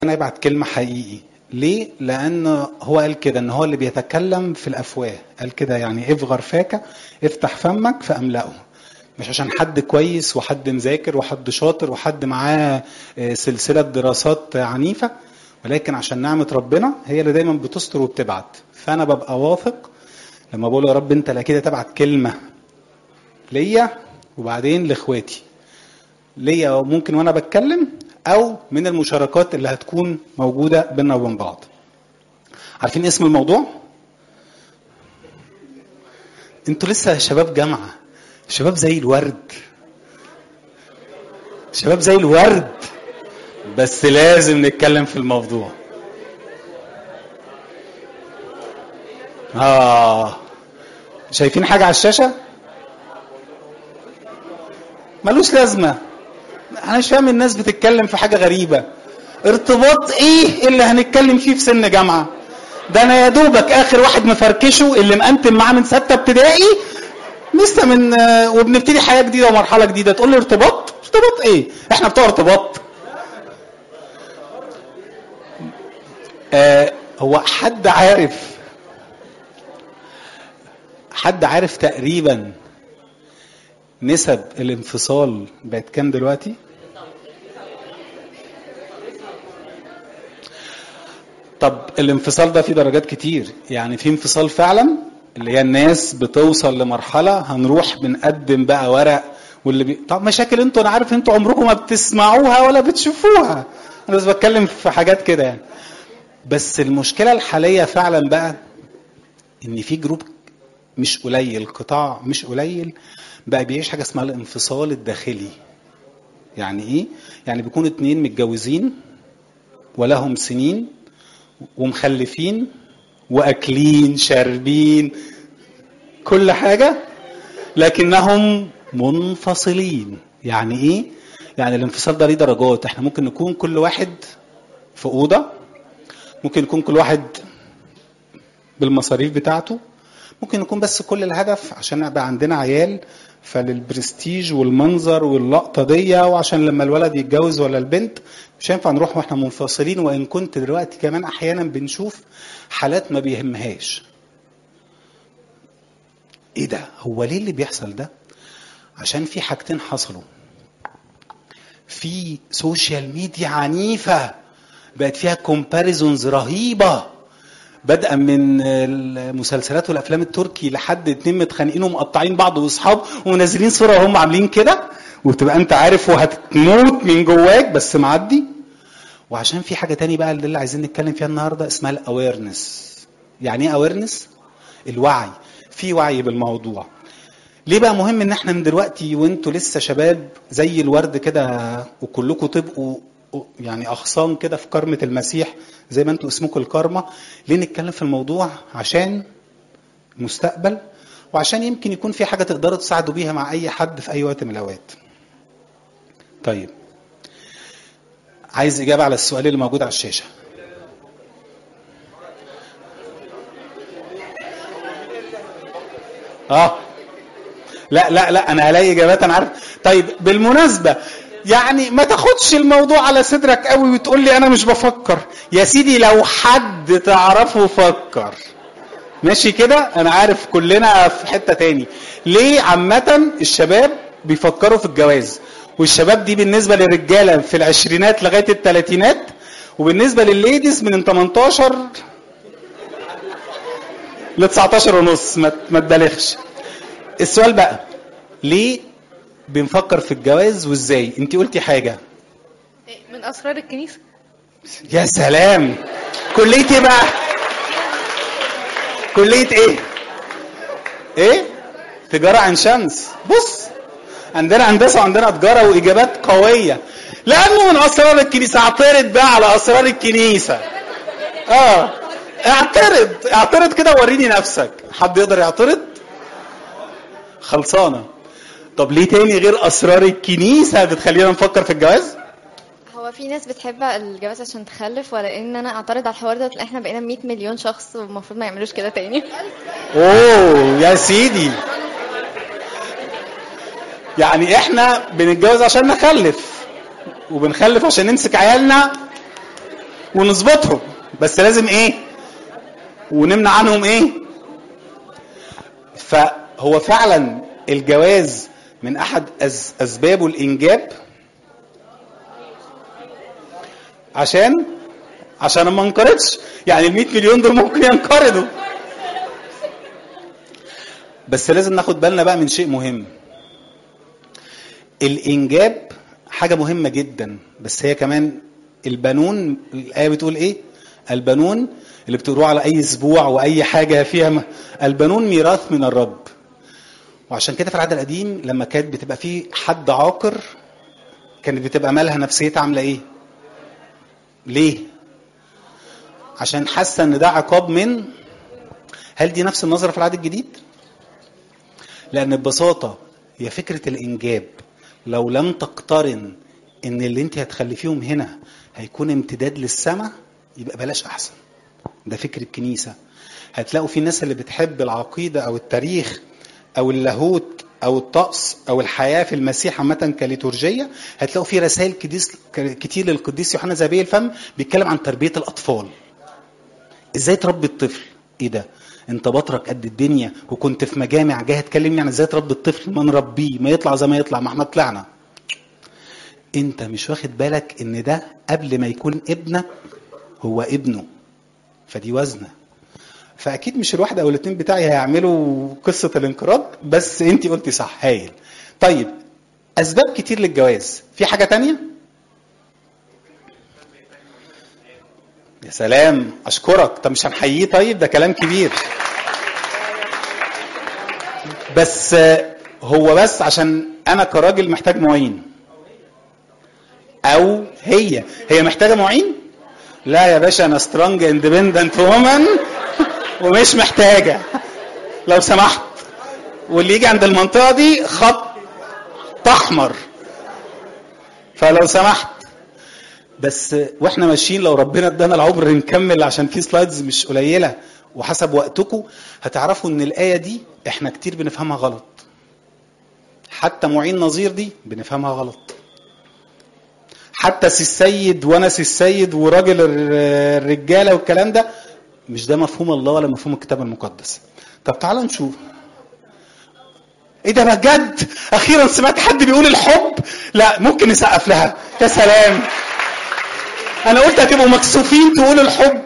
انا يبعت كلمه حقيقي ليه لان هو قال كده ان هو اللي بيتكلم في الافواه قال كده يعني افغر فاك افتح فمك فاملأه مش عشان حد كويس وحد مذاكر وحد شاطر وحد معاه آه، سلسله دراسات عنيفه ولكن عشان نعمه ربنا هي اللي دايما بتستر وبتبعت فانا ببقى واثق لما بقول يا رب انت لا كده تبعت كلمه ليا وبعدين لاخواتي ليا ممكن وانا بتكلم او من المشاركات اللي هتكون موجوده بيننا وبين بعض عارفين اسم الموضوع انتوا لسه شباب جامعه شباب زي الورد شباب زي الورد بس لازم نتكلم في الموضوع اه شايفين حاجه على الشاشه ملوش لازمه انا مش فاهم الناس بتتكلم في حاجه غريبه ارتباط ايه اللي هنتكلم فيه في سن جامعه ده انا يا دوبك اخر واحد مفركشه اللي مقنتم معاه من سته ابتدائي لسه من آه، وبنبتدي حياه جديده ومرحله جديده تقول لي ارتباط ارتباط ايه احنا بتوع ارتباط آه هو حد عارف حد عارف تقريبا نسب الانفصال بقت كام دلوقتي؟ طب الانفصال ده فيه درجات كتير يعني في انفصال فعلا اللي هي الناس بتوصل لمرحلة هنروح بنقدم بقى ورق واللي بي... طب مشاكل انتوا انا عارف انتوا عمركم ما بتسمعوها ولا بتشوفوها انا بس بتكلم في حاجات كده يعني بس المشكلة الحالية فعلا بقى ان في جروب مش قليل قطاع مش قليل بقى بيعيش حاجه اسمها الانفصال الداخلي يعني ايه يعني بيكونوا اتنين متجوزين ولهم سنين ومخلفين واكلين شاربين كل حاجه لكنهم منفصلين يعني ايه يعني الانفصال ده ليه درجات احنا ممكن نكون كل واحد في اوضه ممكن يكون كل واحد بالمصاريف بتاعته ممكن يكون بس كل الهدف عشان يبقى عندنا عيال فللبرستيج والمنظر واللقطة دي وعشان لما الولد يتجوز ولا البنت مش هينفع نروح واحنا منفصلين وان كنت دلوقتي كمان احيانا بنشوف حالات ما بيهمهاش ايه ده هو ليه اللي بيحصل ده عشان في حاجتين حصلوا في سوشيال ميديا عنيفة بقت فيها كومباريزونز رهيبة بدءا من المسلسلات والافلام التركي لحد اتنين متخانقين ومقطعين بعض واصحاب ومنزلين صوره وهم عاملين كده وتبقى انت عارف وهتموت من جواك بس معدي وعشان في حاجه تاني بقى اللي عايزين نتكلم فيها النهارده اسمها الاويرنس يعني ايه اويرنس الوعي في وعي بالموضوع ليه بقى مهم ان احنا من دلوقتي وانتوا لسه شباب زي الورد كده وكلكم تبقوا يعني اغصان كده في كرمة المسيح زي ما انتوا اسمكم الكرمة ليه نتكلم في الموضوع عشان المستقبل وعشان يمكن يكون في حاجة تقدروا تساعدوا بيها مع اي حد في اي وقت من الاوقات طيب عايز اجابة على السؤال اللي موجود على الشاشة اه لا لا لا انا هلاقي اجابات انا عارف طيب بالمناسبه يعني ما تاخدش الموضوع على صدرك قوي وتقول لي انا مش بفكر يا سيدي لو حد تعرفه فكر ماشي كده انا عارف كلنا في حته تاني ليه عامه الشباب بيفكروا في الجواز والشباب دي بالنسبه للرجاله في العشرينات لغايه الثلاثينات وبالنسبه للليديز من 18 ل 19 ونص ما ما تبالغش السؤال بقى ليه بنفكر في الجواز وازاي انت قلتي حاجه من اسرار الكنيسه يا سلام كليه ايه بقى كليه ايه ايه تجاره عين شمس بص عندنا هندسه وعندنا تجاره واجابات قويه لانه من اسرار الكنيسه اعترض بقى على اسرار الكنيسه اه اعترض اعترض كده ووريني نفسك حد يقدر يعترض خلصانه طب ليه تاني غير اسرار الكنيسه بتخلينا نفكر في الجواز هو في ناس بتحب الجواز عشان تخلف ولا ان انا اعترض على الحوار ده تلاقي احنا بقينا 100 مليون شخص والمفروض ما يعملوش كده تاني اوه يا سيدي يعني احنا بنتجوز عشان نخلف وبنخلف عشان نمسك عيالنا ونظبطهم بس لازم ايه ونمنع عنهم ايه فهو فعلا الجواز من احد أز اسبابه الانجاب عشان عشان ما انقرضش يعني ال 100 مليون دول ممكن ينقرضوا بس لازم ناخد بالنا بقى من شيء مهم الانجاب حاجه مهمه جدا بس هي كمان البنون الايه بتقول ايه البنون اللي بتقروه على اي اسبوع واي حاجه فيها م... البنون ميراث من الرب وعشان كده في العهد القديم لما كانت بتبقى في حد عاقر كانت بتبقى مالها نفسيتها عامله ايه ليه عشان حاسه ان ده عقاب من هل دي نفس النظره في العهد الجديد لان ببساطه هي فكره الانجاب لو لم تقترن ان اللي انت هتخلفيهم هنا هيكون امتداد للسماء يبقى بلاش احسن ده فكر الكنيسه هتلاقوا في ناس اللي بتحب العقيده او التاريخ او اللاهوت او الطقس او الحياه في المسيح عامه كليتورجيه هتلاقوا في رسائل كديس كتير للقديس يوحنا زابيه الفم بيتكلم عن تربيه الاطفال ازاي تربي الطفل ايه ده انت بطرك قد الدنيا وكنت في مجامع جاي تكلمني عن ازاي تربي الطفل ما نربيه ما يطلع زي ما يطلع ما احنا طلعنا انت مش واخد بالك ان ده قبل ما يكون ابنك هو ابنه فدي وزنه فاكيد مش الواحد او الاثنين بتاعي هيعملوا قصه الانقراض بس انت قلتي صح هايل طيب اسباب كتير للجواز في حاجه تانية يا سلام اشكرك طب مش هنحييه طيب ده كلام كبير بس هو بس عشان انا كراجل محتاج معين او هي هي محتاجه معين لا يا باشا انا سترونج اندبندنت وومن ومش محتاجه لو سمحت واللي يجي عند المنطقه دي خط احمر فلو سمحت بس واحنا ماشيين لو ربنا ادانا العمر نكمل عشان في سلايدز مش قليله وحسب وقتكم هتعرفوا ان الايه دي احنا كتير بنفهمها غلط حتى معين نظير دي بنفهمها غلط حتى سي السيد وانا سي السيد وراجل الرجاله والكلام ده مش ده مفهوم الله ولا مفهوم الكتاب المقدس طب تعالوا نشوف ايه ده بجد اخيرا سمعت حد بيقول الحب لا ممكن نسقف لها يا سلام انا قلت هتبقوا مكسوفين تقولوا الحب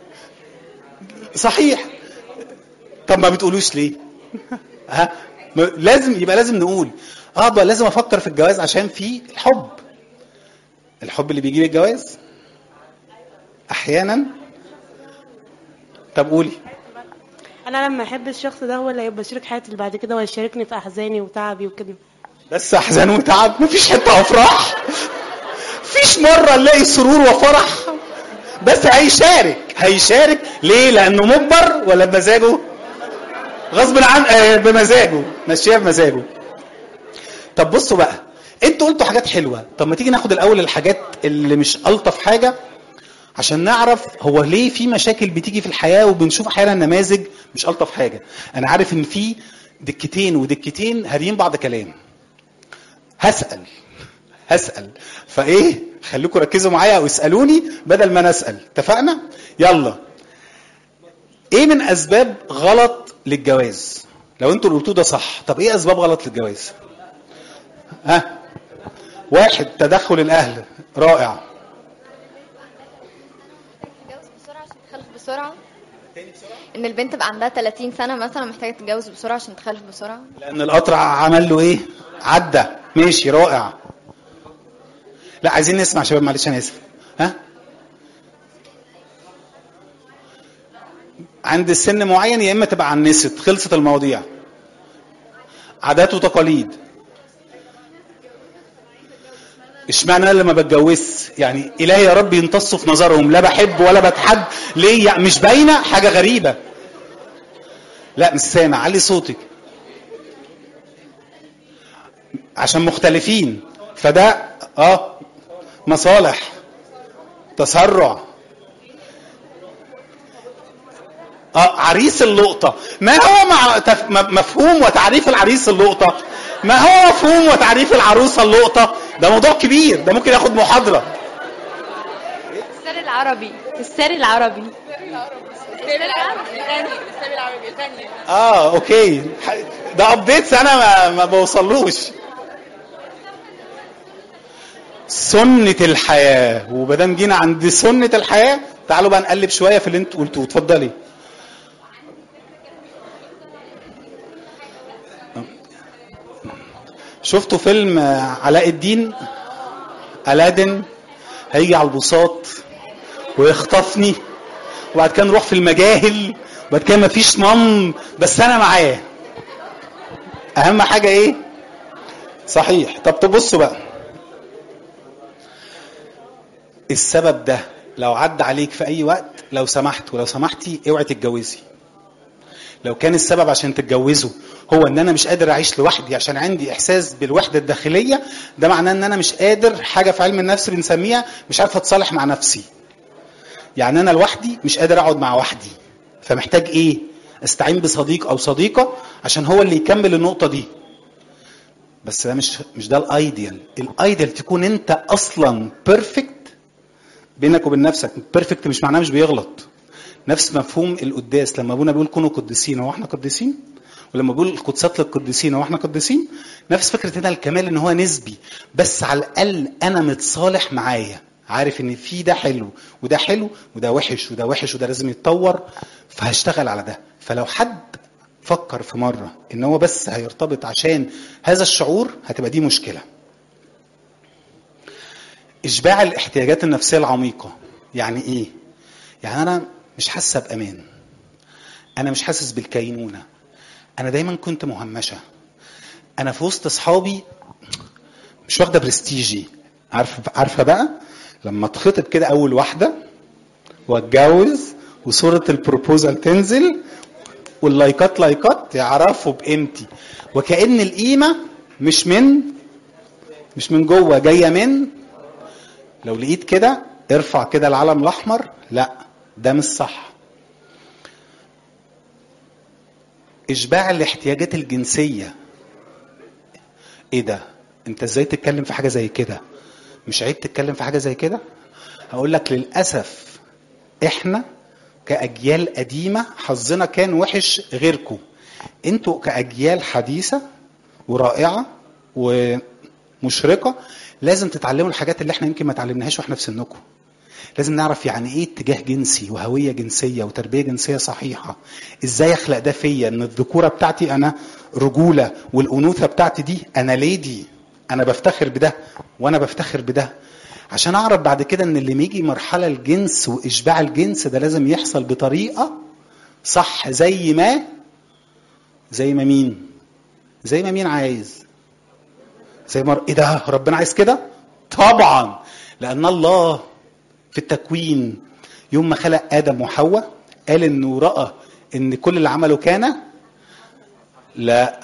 صحيح طب ما بتقولوش ليه ها لازم يبقى لازم نقول اه بقى لازم افكر في الجواز عشان في الحب الحب اللي بيجيب الجواز احيانا طب قولي انا لما احب الشخص ده هو اللي هيبقى شريك حياتي اللي بعد كده وهيشاركني في احزاني وتعبي وكده بس احزان وتعب مفيش حته افراح مفيش مره نلاقي سرور وفرح بس هيشارك هيشارك ليه لانه مجبر ولا بمزاجه غصب عن آه بمزاجه ماشيه بمزاجه طب بصوا بقى انتوا قلتوا حاجات حلوه طب ما تيجي ناخد الاول الحاجات اللي مش الطف حاجه عشان نعرف هو ليه في مشاكل بتيجي في الحياه وبنشوف احيانا نماذج مش الطف حاجه انا عارف ان في دكتين ودكتين هاريين بعض كلام هسال هسال فايه خليكم ركزوا معايا واسالوني بدل ما انا اسال اتفقنا يلا ايه من اسباب غلط للجواز لو انتوا اللي قلتوه ده صح طب ايه اسباب غلط للجواز ها واحد تدخل الاهل رائع تتجوز بسرعه عشان تخلف بسرعه ان البنت تبقى عندها 30 سنه مثلا محتاجه تتجوز بسرعه عشان تخلف بسرعه لان القطر عمل له ايه عدى ماشي رائع لا عايزين نسمع شباب معلش انا اسف ها عند السن معين يا اما تبقى عنست خلصت المواضيع عادات وتقاليد اشمعنى انا اللي ما بتجوزش يعني الهي يا رب ينتصوا في نظرهم لا بحب ولا بتحب ليه يعني مش باينه حاجه غريبه لا مش سامع علي صوتك عشان مختلفين فده اه مصالح تسرع اه عريس اللقطة ما هو مع تف... مفهوم وتعريف العريس اللقطة ما هو مفهوم وتعريف العروسة اللقطة ده موضوع كبير ده ممكن ياخد محاضرة سر العربي الساري العربي اه اوكي ح- ده ابديتس انا ما, ما بوصلوش سنة الحياة ومادام جينا عند سنة الحياة تعالوا بقى نقلب شوية في اللي انتوا قلتوه اتفضلي شفتوا فيلم علاء الدين ألادن هيجي على البساط ويخطفني وبعد كده نروح في المجاهل وبعد كده مفيش مم بس انا معاه اهم حاجه ايه صحيح طب تبصوا بقى السبب ده لو عدى عليك في اي وقت لو سمحت ولو سمحتي اوعي تتجوزي لو كان السبب عشان تتجوزوا هو ان انا مش قادر اعيش لوحدي عشان عندي احساس بالوحده الداخليه ده معناه ان انا مش قادر حاجه في علم النفس بنسميها مش عارف اتصالح مع نفسي يعني انا لوحدي مش قادر اقعد مع وحدي فمحتاج ايه استعين بصديق او صديقه عشان هو اللي يكمل النقطه دي بس ده مش مش ده الايديال الايديال تكون انت اصلا بيرفكت بينك وبين نفسك بيرفكت مش معناه مش بيغلط نفس مفهوم القداس لما ابونا بيقول كونوا قديسين هو احنا قديسين ولما بيقول القدسات للقديسين هو احنا قديسين نفس فكره هنا الكمال ان هو نسبي بس على الاقل انا متصالح معايا عارف ان في ده حلو وده حلو وده وحش وده وحش وده لازم يتطور فهشتغل على ده فلو حد فكر في مره ان هو بس هيرتبط عشان هذا الشعور هتبقى دي مشكله اشباع الاحتياجات النفسيه العميقه يعني ايه يعني انا مش حاسه بامان انا مش حاسس بالكينونه انا دايما كنت مهمشه انا في وسط اصحابي مش واخده برستيجي عارفه عارفه بقى لما اتخطب كده اول واحده واتجوز وصوره البروبوزال تنزل واللايكات لايكات يعرفوا بقيمتي وكأن القيمه مش من مش من جوه جايه من لو لقيت كده ارفع كده العلم الاحمر لا ده مش صح اشباع الاحتياجات الجنسيه ايه ده انت ازاي تتكلم في حاجه زي كده مش عيب تتكلم في حاجه زي كده هقول لك للاسف احنا كاجيال قديمه حظنا كان وحش غيركم انتوا كاجيال حديثه ورائعه ومشرقه لازم تتعلموا الحاجات اللي احنا يمكن ما اتعلمناهاش واحنا في سنكم لازم نعرف يعني ايه اتجاه جنسي وهويه جنسيه وتربيه جنسيه صحيحه ازاي اخلق ده فيا ان الذكوره بتاعتي انا رجوله والانوثه بتاعتي دي انا ليدي انا بفتخر بده وانا بفتخر بده عشان اعرف بعد كده ان اللي يجي مرحله الجنس واشباع الجنس ده لازم يحصل بطريقه صح زي ما زي ما مين زي ما مين عايز زي ما ايه ده ربنا عايز كده طبعا لان الله في التكوين يوم ما خلق ادم وحواء قال انه راى ان كل اللي عمله كان لا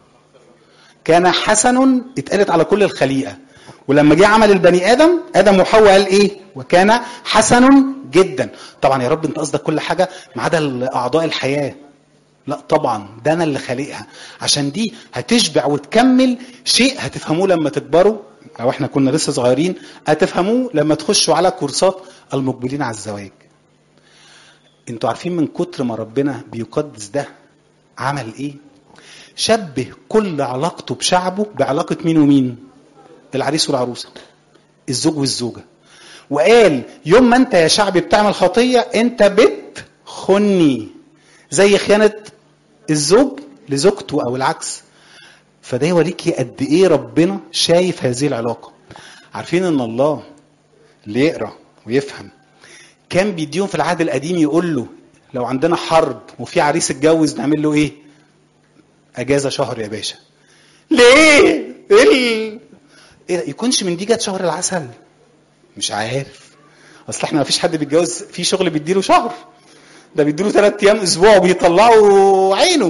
كان حسن اتقالت على كل الخليقه ولما جه عمل البني ادم ادم وحواء قال ايه وكان حسن جدا طبعا يا رب انت قصدك كل حاجه ما عدا اعضاء الحياه لا طبعا ده انا اللي خالقها عشان دي هتشبع وتكمل شيء هتفهموه لما تكبروا او احنا كنا لسه صغيرين هتفهموه لما تخشوا على كورسات المقبلين على الزواج انتوا عارفين من كتر ما ربنا بيقدس ده عمل ايه شبه كل علاقته بشعبه بعلاقة مين ومين العريس والعروسة الزوج والزوجة وقال يوم ما انت يا شعبي بتعمل خطية انت بتخني زي خيانة الزوج لزوجته او العكس فده يوريكي قد ايه ربنا شايف هذه العلاقة عارفين ان الله اللي يقرا ويفهم كان بيديهم في العهد القديم يقول له لو عندنا حرب وفي عريس اتجوز نعمل له ايه اجازه شهر يا باشا ليه ايه ايه يكونش من دي جت شهر العسل مش عارف اصل احنا ما فيش حد بيتجوز في شغل بيديله شهر ده بيديله ثلاث ايام اسبوع وبيطلعوا عينه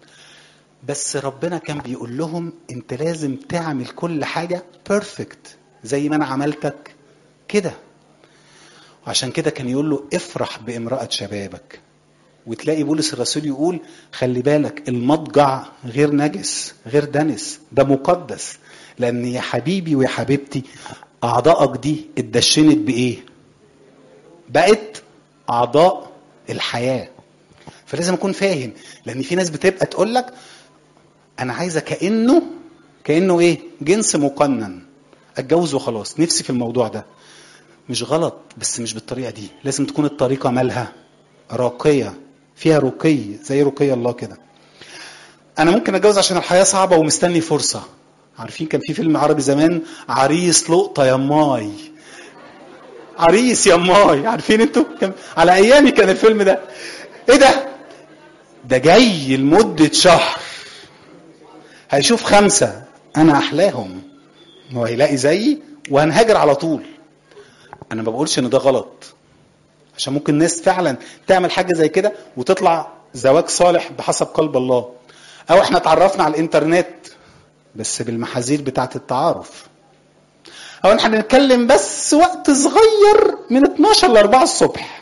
بس ربنا كان بيقول لهم انت لازم تعمل كل حاجه بيرفكت زي ما انا عملتك كده وعشان كده كان يقول له افرح بامرأة شبابك وتلاقي بولس الرسول يقول خلي بالك المضجع غير نجس غير دنس ده مقدس لان يا حبيبي ويا حبيبتي اعضائك دي اتدشنت بايه بقت اعضاء الحياه فلازم اكون فاهم لان في ناس بتبقى تقول لك انا عايزه كانه كانه ايه جنس مقنن اتجوز وخلاص نفسي في الموضوع ده مش غلط بس مش بالطريقه دي لازم تكون الطريقه مالها راقيه فيها رقي زي رقي الله كده انا ممكن اتجوز عشان الحياه صعبه ومستني فرصه عارفين كان في فيلم عربي زمان عريس لقطه يماي عريس يماي عارفين انتوا كان على ايامي كان الفيلم ده ايه ده ده جاي لمده شهر هيشوف خمسه انا احلاهم هو هيلاقي زيي وهنهاجر على طول انا ما بقولش ان ده غلط عشان ممكن ناس فعلا تعمل حاجه زي كده وتطلع زواج صالح بحسب قلب الله او احنا اتعرفنا على الانترنت بس بالمحاذير بتاعه التعارف او احنا بنتكلم بس وقت صغير من 12 ل 4 الصبح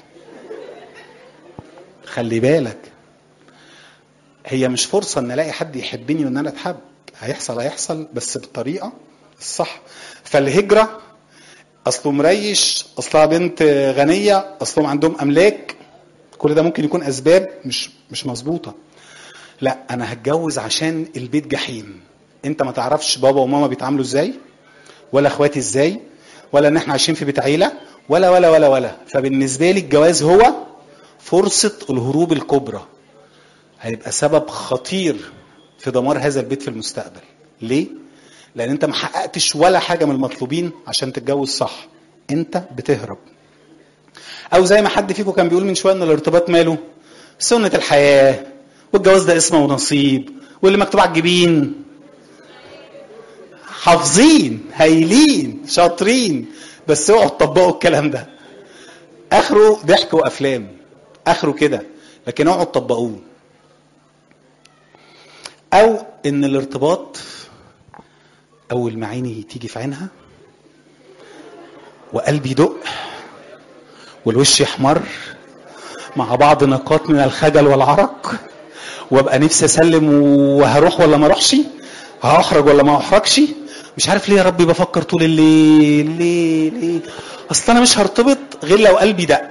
خلي بالك هي مش فرصه ان الاقي حد يحبني وان انا اتحب هيحصل هيحصل بس بالطريقه الصح فالهجره اصله مريش اصلها بنت غنيه اصلهم عندهم املاك كل ده ممكن يكون اسباب مش مش مظبوطه لا انا هتجوز عشان البيت جحيم انت ما تعرفش بابا وماما بيتعاملوا ازاي ولا اخواتي ازاي ولا ان احنا عايشين في بيت عيله ولا ولا ولا ولا فبالنسبه لي الجواز هو فرصه الهروب الكبرى هيبقى سبب خطير في دمار هذا البيت في المستقبل ليه لان انت ما حققتش ولا حاجه من المطلوبين عشان تتجوز صح انت بتهرب او زي ما حد فيكم كان بيقول من شويه ان الارتباط ماله سنه الحياه والجواز ده اسمه ونصيب واللي مكتوب على الجبين حافظين هايلين شاطرين بس اوعوا تطبقوا الكلام ده اخره ضحك وافلام اخره كده لكن اوعوا تطبقوه او ان الارتباط اول ما عيني تيجي في عينها وقلبي يدق والوش يحمر مع بعض نقاط من الخجل والعرق وابقى نفسي اسلم وهروح ولا ما اروحش هاحرج ولا ما احرجش مش عارف ليه يا ربي بفكر طول الليل ليه ليه اصل انا مش هرتبط غير لو قلبي دق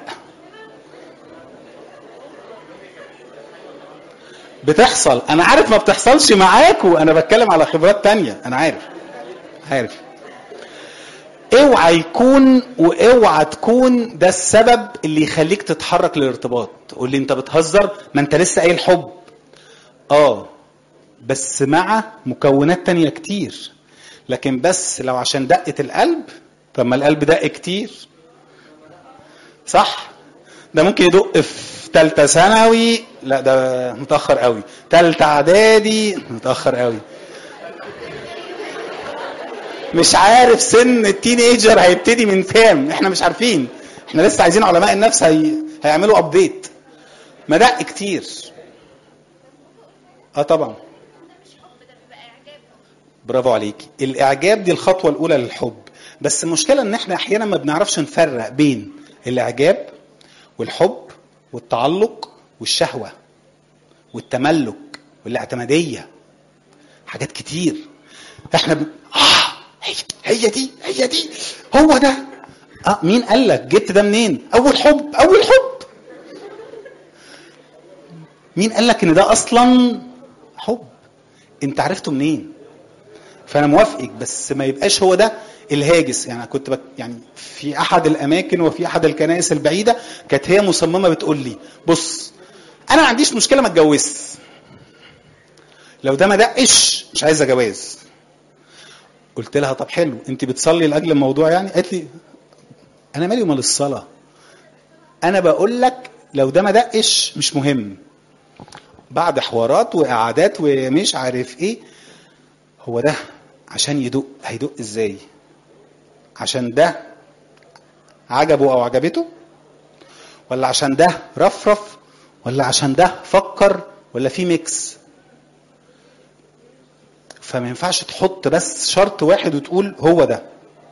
بتحصل انا عارف ما بتحصلش معاكوا انا بتكلم على خبرات تانية انا عارف عارف اوعى يكون واوعى تكون ده السبب اللي يخليك تتحرك للارتباط تقول لي انت بتهزر ما انت لسه قايل حب اه بس مع مكونات تانية كتير لكن بس لو عشان دقة القلب طب ما القلب دق كتير صح ده ممكن يدق في تالتة ثانوي لا ده متأخر قوي تالتة اعدادي متأخر قوي مش عارف سن التين ايجر هيبتدي من كام احنا مش عارفين احنا لسه عايزين علماء النفس هي... هيعملوا ابديت ما دق كتير اه طبعا برافو عليكي الاعجاب دي الخطوه الاولى للحب بس المشكله ان احنا احيانا ما بنعرفش نفرق بين الاعجاب والحب والتعلق والشهوه والتملك والاعتماديه حاجات كتير احنا ب... آه هي, هي دي هي دي هو ده اه مين قال لك جبت ده منين اول حب اول حب مين قال لك ان ده اصلا حب انت عرفته منين فانا موافقك بس ما يبقاش هو ده الهاجس يعني كنت بك يعني في احد الاماكن وفي احد الكنائس البعيده كانت هي مصممه بتقول لي بص انا ما عنديش مشكله ما اتجوزش لو ده ما دقش مش عايزه جواز قلت لها طب حلو انت بتصلي لاجل الموضوع يعني قالت لي انا مالي ومال الصلاه انا بقول لك لو ده ما دقش مش مهم بعد حوارات وقعدات ومش عارف ايه هو ده عشان يدق هيدق ازاي عشان ده عجبه او عجبته ولا عشان ده رفرف ولا عشان ده فكر ولا في ميكس فما ينفعش تحط بس شرط واحد وتقول هو ده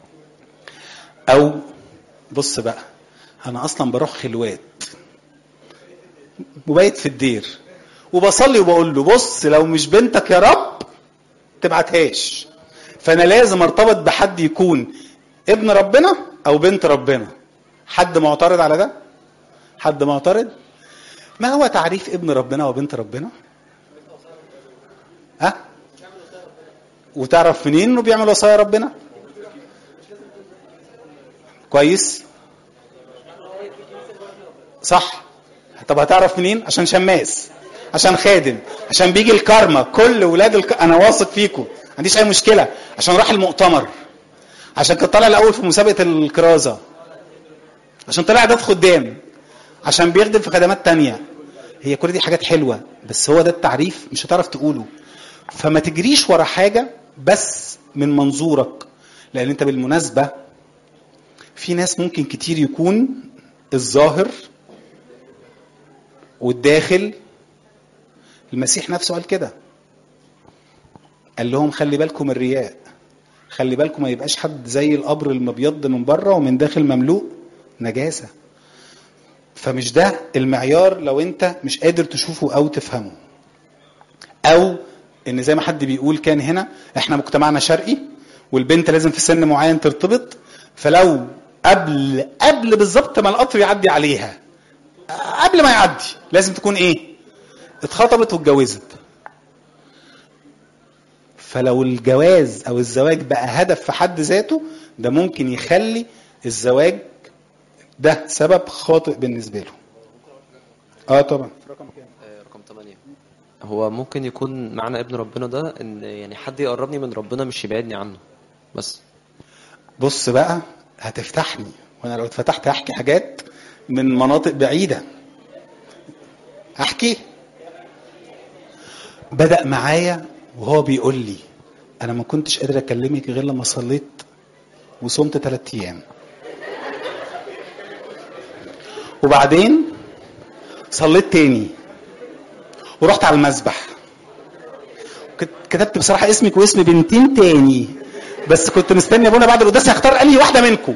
او بص بقى انا اصلا بروح خلوات وبيت في الدير وبصلي وبقول له بص لو مش بنتك يا رب تبعتهاش فانا لازم ارتبط بحد يكون ابن ربنا او بنت ربنا حد معترض على ده حد معترض ما هو تعريف ابن ربنا وبنت ربنا ها وتعرف منين انه بيعمل وصايا ربنا كويس صح طب هتعرف منين عشان شماس عشان خادم عشان بيجي الكارما كل ولاد الك... انا واثق فيكم ما عنديش اي مشكله عشان راح المؤتمر عشان كان طالع الاول في مسابقه الكرازه عشان طلع اعداد خدام عشان بيخدم في خدمات تانية هي كل دي حاجات حلوه بس هو ده التعريف مش هتعرف تقوله فما تجريش ورا حاجه بس من منظورك لان انت بالمناسبه في ناس ممكن كتير يكون الظاهر والداخل المسيح نفسه قال كده قال لهم خلي بالكم من الرياء خلي بالكم ما يبقاش حد زي القبر المبيض من بره ومن داخل مملوء نجاسه فمش ده المعيار لو انت مش قادر تشوفه او تفهمه او ان زي ما حد بيقول كان هنا احنا مجتمعنا شرقي والبنت لازم في سن معين ترتبط فلو قبل قبل بالظبط ما القطر يعدي عليها قبل ما يعدي لازم تكون ايه اتخطبت واتجوزت فلو الجواز او الزواج بقى هدف في حد ذاته ده ممكن يخلي الزواج ده سبب خاطئ بالنسبه له اه طبعا آه، رقم 8 هو ممكن يكون معنى ابن ربنا ده ان يعني حد يقربني من ربنا مش يبعدني عنه بس بص بقى هتفتحني وانا لو اتفتحت هحكي حاجات من مناطق بعيده احكي بدا معايا وهو بيقول لي انا ما كنتش قادر اكلمك غير لما صليت وصمت ثلاث ايام وبعدين صليت تاني ورحت على المسبح كت- كتبت بصراحه اسمك واسم بنتين تاني بس كنت مستني ابونا بعد القداس هيختار انهي واحده منكم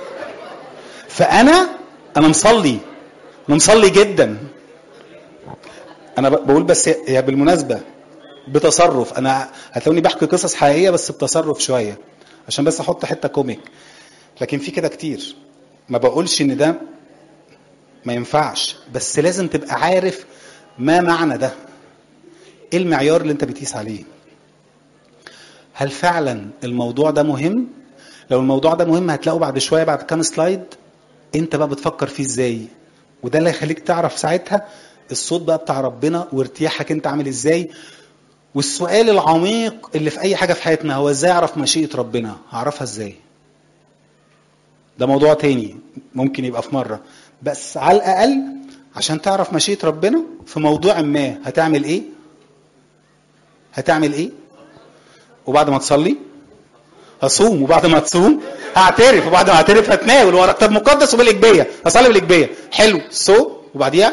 فانا انا مصلي انا مصلي جدا انا ب- بقول بس هي بالمناسبه بتصرف انا هتلاقوني بحكي قصص حقيقيه بس بتصرف شويه عشان بس احط حته كوميك لكن في كده كتير ما بقولش ان ده ما ينفعش بس لازم تبقى عارف ما معنى ده ايه المعيار اللي انت بتقيس عليه هل فعلا الموضوع ده مهم لو الموضوع ده مهم هتلاقوا بعد شويه بعد كام سلايد انت بقى بتفكر فيه ازاي وده اللي هيخليك تعرف ساعتها الصوت بقى بتاع ربنا وارتياحك انت عامل ازاي والسؤال العميق اللي في اي حاجه في حياتنا هو ازاي اعرف مشيئه ربنا هعرفها ازاي ده موضوع تاني ممكن يبقى في مره بس على الاقل عشان تعرف مشيئه ربنا في موضوع ما هتعمل ايه هتعمل ايه وبعد ما تصلي هصوم وبعد ما تصوم هعترف وبعد ما اعترف هتناول ورا كتاب مقدس وبالاجبيه هصلي بالاجبيه حلو صوم وبعديها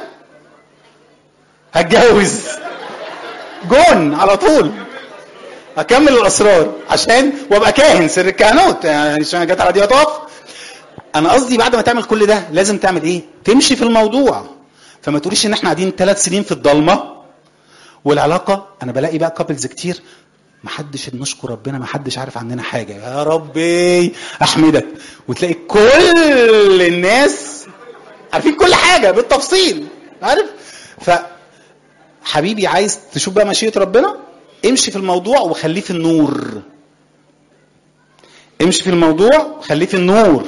هتجوز جون على طول اكمل الاسرار عشان وابقى كاهن سر الكهنوت يعني عشان جت على دي وتقف انا قصدي بعد ما تعمل كل ده لازم تعمل ايه تمشي في الموضوع فما تقوليش ان احنا قاعدين ثلاث سنين في الضلمه والعلاقه انا بلاقي بقى كابلز كتير محدش نشكر ربنا محدش عارف عننا حاجه يا ربي احمدك وتلاقي كل الناس عارفين كل حاجه بالتفصيل عارف ف حبيبي عايز تشوف بقى مشيئه ربنا امشي في الموضوع وخليه في النور امشي في الموضوع وخليه في النور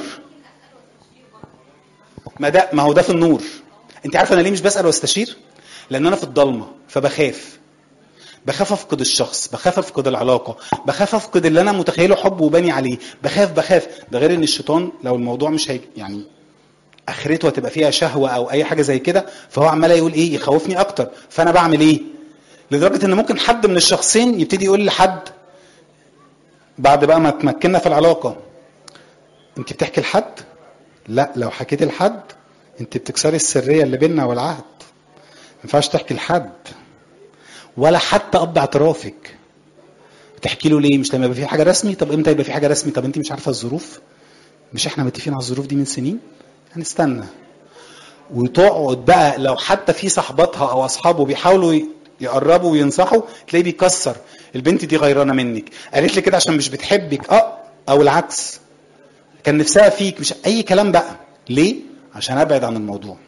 ما ده ما هو ده في النور انت عارف انا ليه مش بسال واستشير لان انا في الضلمه فبخاف بخاف افقد الشخص بخاف افقد العلاقه بخاف افقد اللي انا متخيله حب وباني عليه بخاف بخاف ده غير ان الشيطان لو الموضوع مش هي يعني اخرته هتبقى فيها شهوه او اي حاجه زي كده فهو عمال يقول ايه يخوفني اكتر فانا بعمل ايه لدرجه ان ممكن حد من الشخصين يبتدي يقول لحد بعد بقى ما تمكنا في العلاقه انت بتحكي لحد لا لو حكيت لحد انت بتكسري السريه اللي بيننا والعهد ما ينفعش تحكي لحد ولا حتى اب اعترافك تحكي له ليه مش لما يبقى في حاجه رسمي طب امتى يبقى في حاجه رسمي طب انت مش عارفه الظروف مش احنا متفقين على الظروف دي من سنين هنستنى وتقعد بقى لو حتى في صاحباتها او اصحابه بيحاولوا ي- يقربوا وينصحوا تلاقيه بيكسر البنت دي غيرانه منك قالت لي كده عشان مش بتحبك اه او العكس كان نفسها فيك مش اي كلام بقى ليه عشان ابعد عن الموضوع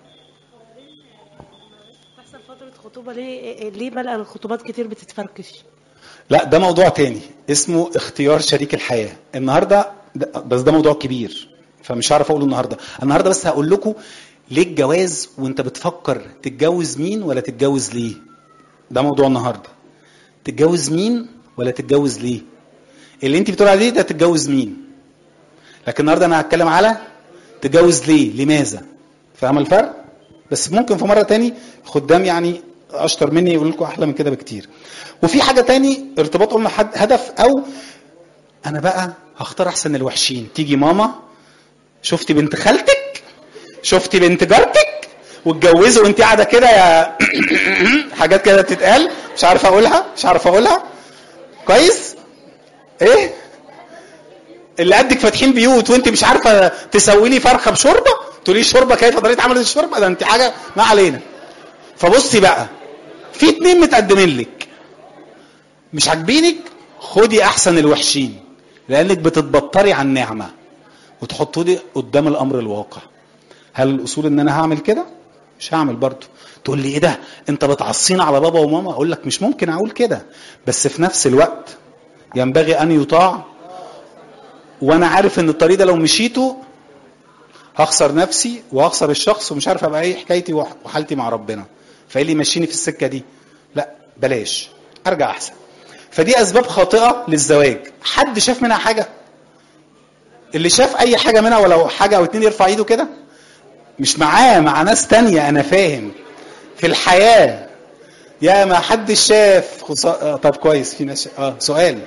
تحصل فترة خطوبة ليه ليه بقى الخطوبات كتير بتتفركش لا ده موضوع تاني اسمه اختيار شريك الحياة النهاردة ده- بس ده موضوع كبير فمش هعرف اقوله النهاردة النهاردة بس هقول لكم ليه الجواز وانت بتفكر تتجوز مين ولا تتجوز ليه ده موضوع النهاردة تتجوز مين ولا تتجوز ليه اللي انت بتقول عليه ده تتجوز مين لكن النهاردة انا هتكلم على تتجوز ليه لماذا فاهم الفرق بس ممكن في مرة تاني خدام يعني اشطر مني يقول لكم احلى من كده بكتير وفي حاجة تاني ارتباط قلنا حد هدف او انا بقى هختار احسن الوحشين تيجي ماما شفتي بنت خالتك شفتي بنت جارتك واتجوزوا وانت قاعده كده يا حاجات كده بتتقال مش عارف اقولها مش عارف اقولها كويس ايه اللي قدك فاتحين بيوت وانت مش عارفه تسوي لي فرخه بشوربه تقولي شوربه كيف طريقه عمل الشوربه ده انت حاجه ما علينا فبصي بقى في اتنين متقدمين لك مش عاجبينك خدي احسن الوحشين لانك بتتبطري عن نعمه وتحطوا لي قدام الامر الواقع هل الاصول ان انا هعمل كده مش هعمل برضه تقول لي ايه ده انت بتعصينا على بابا وماما اقول لك مش ممكن اقول كده بس في نفس الوقت ينبغي ان يطاع وانا عارف ان الطريق ده لو مشيته هخسر نفسي وهخسر الشخص ومش عارف ابقى ايه حكايتي وح- وحالتي مع ربنا فايه اللي يمشيني في السكه دي لا بلاش ارجع احسن فدي اسباب خاطئه للزواج حد شاف منها حاجه اللي شاف اي حاجه منها ولو حاجه او اتنين يرفع ايده كده مش معاه مع ناس تانية انا فاهم في الحياه يا ما حد شاف خصا... آه طب كويس في ناس اه سؤال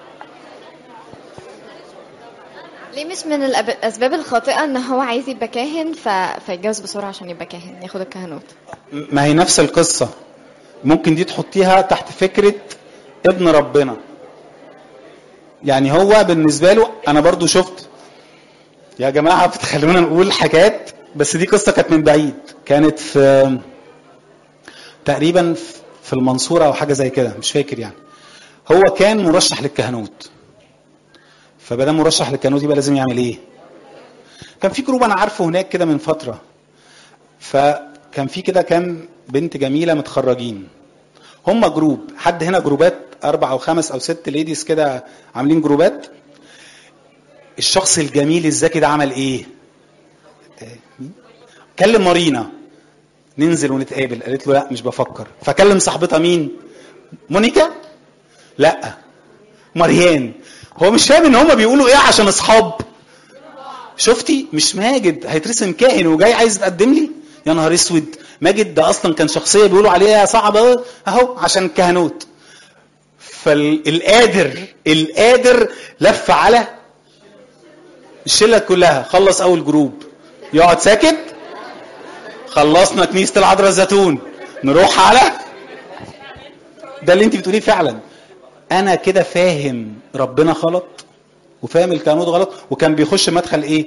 ليه مش من الأب- الاسباب الخاطئه ان هو عايز يبقى كاهن ف... فيتجوز بسرعه عشان يبقى كاهن ياخد الكهنوت ما هي نفس القصة ممكن دي تحطيها تحت فكرة ابن ربنا يعني هو بالنسبة له أنا برضو شفت يا جماعة بتخلونا نقول حاجات بس دي قصة كانت من بعيد كانت في تقريبا في المنصورة أو حاجة زي كده مش فاكر يعني هو كان مرشح للكهنوت فبدأ مرشح للكهنوت يبقى لازم يعمل ايه كان في جروب انا عارفه هناك كده من فتره فكان في كده كام بنت جميله متخرجين هم جروب حد هنا جروبات اربع او خمس او ست ليديز كده عاملين جروبات الشخص الجميل الذكي ده عمل ايه آه، مين؟ كلم مارينا ننزل ونتقابل قالت له لا مش بفكر فكلم صاحبتها مين مونيكا لا مريان هو مش فاهم ان هما بيقولوا ايه عشان اصحاب شفتي مش ماجد هيترسم كاهن وجاي عايز يتقدم لي يا نهار اسود ماجد ده اصلا كان شخصيه بيقولوا عليها صعبه اهو عشان الكهنوت فالقادر القادر لف على الشله كلها خلص اول جروب يقعد ساكت خلصنا كنيسه العذراء الزيتون نروح على ده اللي انت بتقوليه فعلا انا كده فاهم ربنا غلط وفاهم الكهنوت غلط وكان بيخش مدخل ايه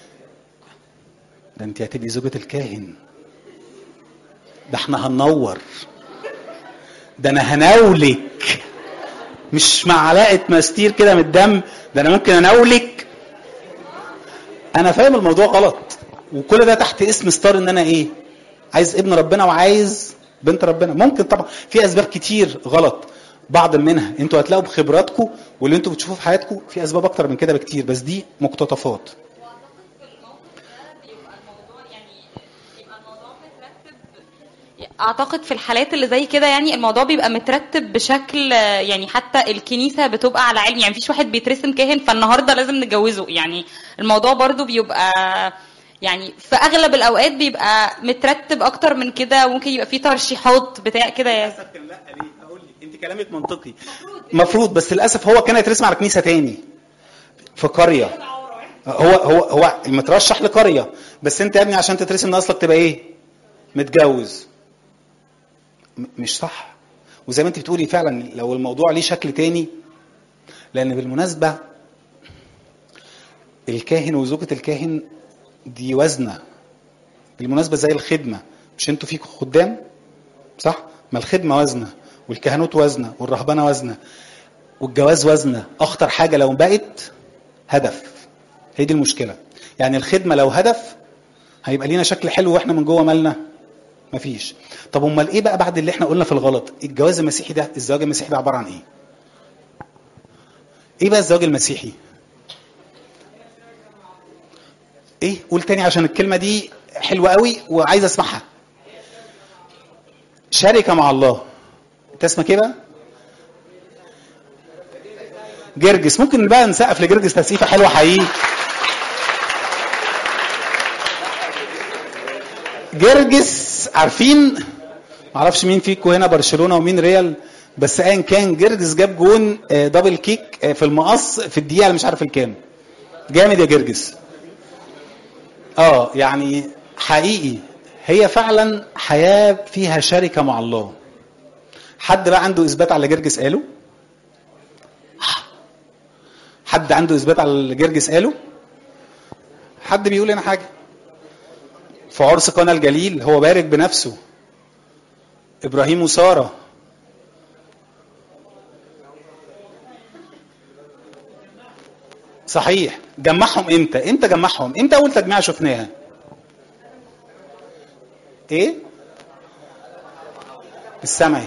ده انت هتبقي زوجة الكاهن ده احنا هننور ده انا هناولك مش معلقه ماستير كده من الدم ده انا ممكن اناولك انا فاهم الموضوع غلط وكل ده تحت اسم ستار ان انا ايه عايز ابن ربنا وعايز بنت ربنا ممكن طبعا في اسباب كتير غلط بعض منها انتوا هتلاقوا بخبراتكم واللي انتوا بتشوفوه في حياتكم في اسباب اكتر من كده بكتير بس دي مقتطفات اعتقد في الحالات اللي زي كده يعني الموضوع بيبقى مترتب بشكل آه، يعني حتى الكنيسه بتبقى على علم يعني مفيش واحد بيترسم كاهن فالنهارده لازم نتجوزه يعني الموضوع برضو بيبقى يعني في اغلب الاوقات بيبقى مترتب اكتر من كده وممكن يبقى فيه ترشيحات بتاع كده يعني للاسف كان لا ليه اقول لك انت كلامك منطقي المفروض بس للاسف هو كان هيترسم على كنيسه تاني في قريه هو هو هو مترشح لقريه بس انت يا ابني عشان تترسم اصلك تبقى ايه متجوز م- مش صح وزي ما انت بتقولي فعلا لو الموضوع ليه شكل تاني لان بالمناسبه الكاهن وزوجة الكاهن دي وزنه بالمناسبه زي الخدمه مش انتوا فيكم خدام صح ما الخدمه وزنه والكهنوت وزنه والرهبنه وزنه والجواز وزنه اخطر حاجه لو بقت هدف هي دي المشكله يعني الخدمه لو هدف هيبقى لينا شكل حلو واحنا من جوه مالنا مفيش طب امال ايه بقى بعد اللي احنا قلنا في الغلط الجواز المسيحي ده الزواج المسيحي ده عباره عن ايه ايه بقى الزواج المسيحي ايه قول تاني عشان الكلمه دي حلوه قوي وعايز اسمعها شركه مع الله انت اسمك ايه بقى جرجس ممكن بقى نسقف لجرجس تسقيفه حلوه حقيقي جرجس عارفين معرفش مين فيكم هنا برشلونه ومين ريال بس ايا كان جرجس جاب جون آه، دبل كيك آه، في المقص في الدقيقه اللي مش عارف الكام جامد يا جرجس اه يعني حقيقي هي فعلا حياه فيها شركه مع الله حد بقى عنده اثبات على اللي جرجس قاله حد عنده اثبات على اللي جرجس قاله حد بيقول هنا حاجه في عرس قنا الجليل هو بارك بنفسه ابراهيم وساره صحيح جمعهم امتى امتى جمعهم امتى اول تجميعه شفناها ايه السمعي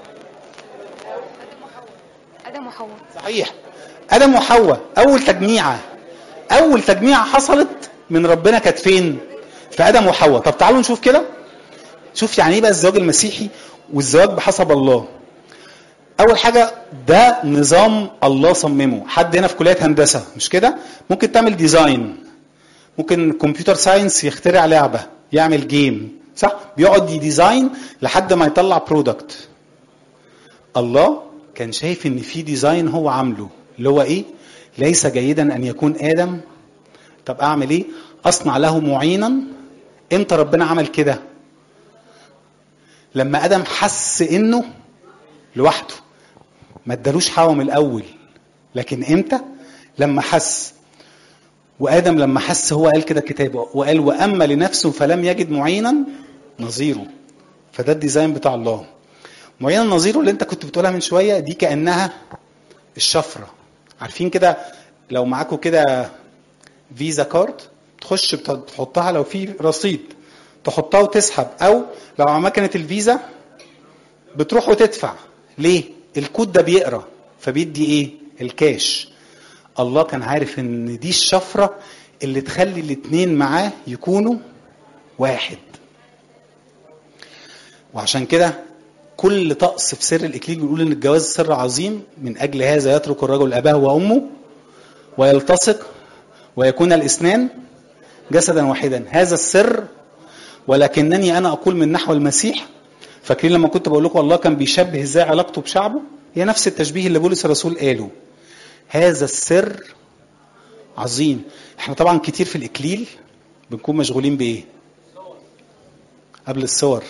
ادم وحواء صحيح ادم وحواء اول تجميعه اول تجميعه حصلت من ربنا كانت فين في ادم وحواء طب تعالوا نشوف كده شوف يعني ايه بقى الزواج المسيحي والزواج بحسب الله اول حاجه ده نظام الله صممه حد هنا في كليه هندسه مش كده ممكن تعمل ديزاين ممكن كمبيوتر ساينس يخترع لعبه يعمل جيم صح بيقعد يديزاين لحد ما يطلع برودكت الله كان شايف ان في ديزاين هو عامله اللي هو ايه ليس جيدا ان يكون ادم طب اعمل ايه اصنع له معينا امتى ربنا عمل كده لما ادم حس انه لوحده ما ادالوش حواء من الاول لكن امتى لما حس وادم لما حس هو قال كده الكتاب وقال واما لنفسه فلم يجد معينا نظيره فده الديزاين بتاع الله معينا نظيره اللي انت كنت بتقولها من شويه دي كانها الشفره عارفين كده لو معاكم كده فيزا كارد تخش بت- تحطها لو في رصيد تحطها وتسحب او لو على مكنه الفيزا بتروح وتدفع ليه الكود ده بيقرا فبيدي ايه الكاش الله كان عارف ان دي الشفره اللي تخلي الاتنين معاه يكونوا واحد وعشان كده كل طقس في سر الاكليل بيقول ان الجواز سر عظيم من اجل هذا يترك الرجل اباه وامه ويلتصق ويكون الاثنان جسدا واحدا هذا السر ولكنني انا اقول من نحو المسيح فاكرين لما كنت بقول لكم الله كان بيشبه ازاي علاقته بشعبه هي نفس التشبيه اللي بولس الرسول قاله هذا السر عظيم احنا طبعا كتير في الاكليل بنكون مشغولين بايه قبل الصور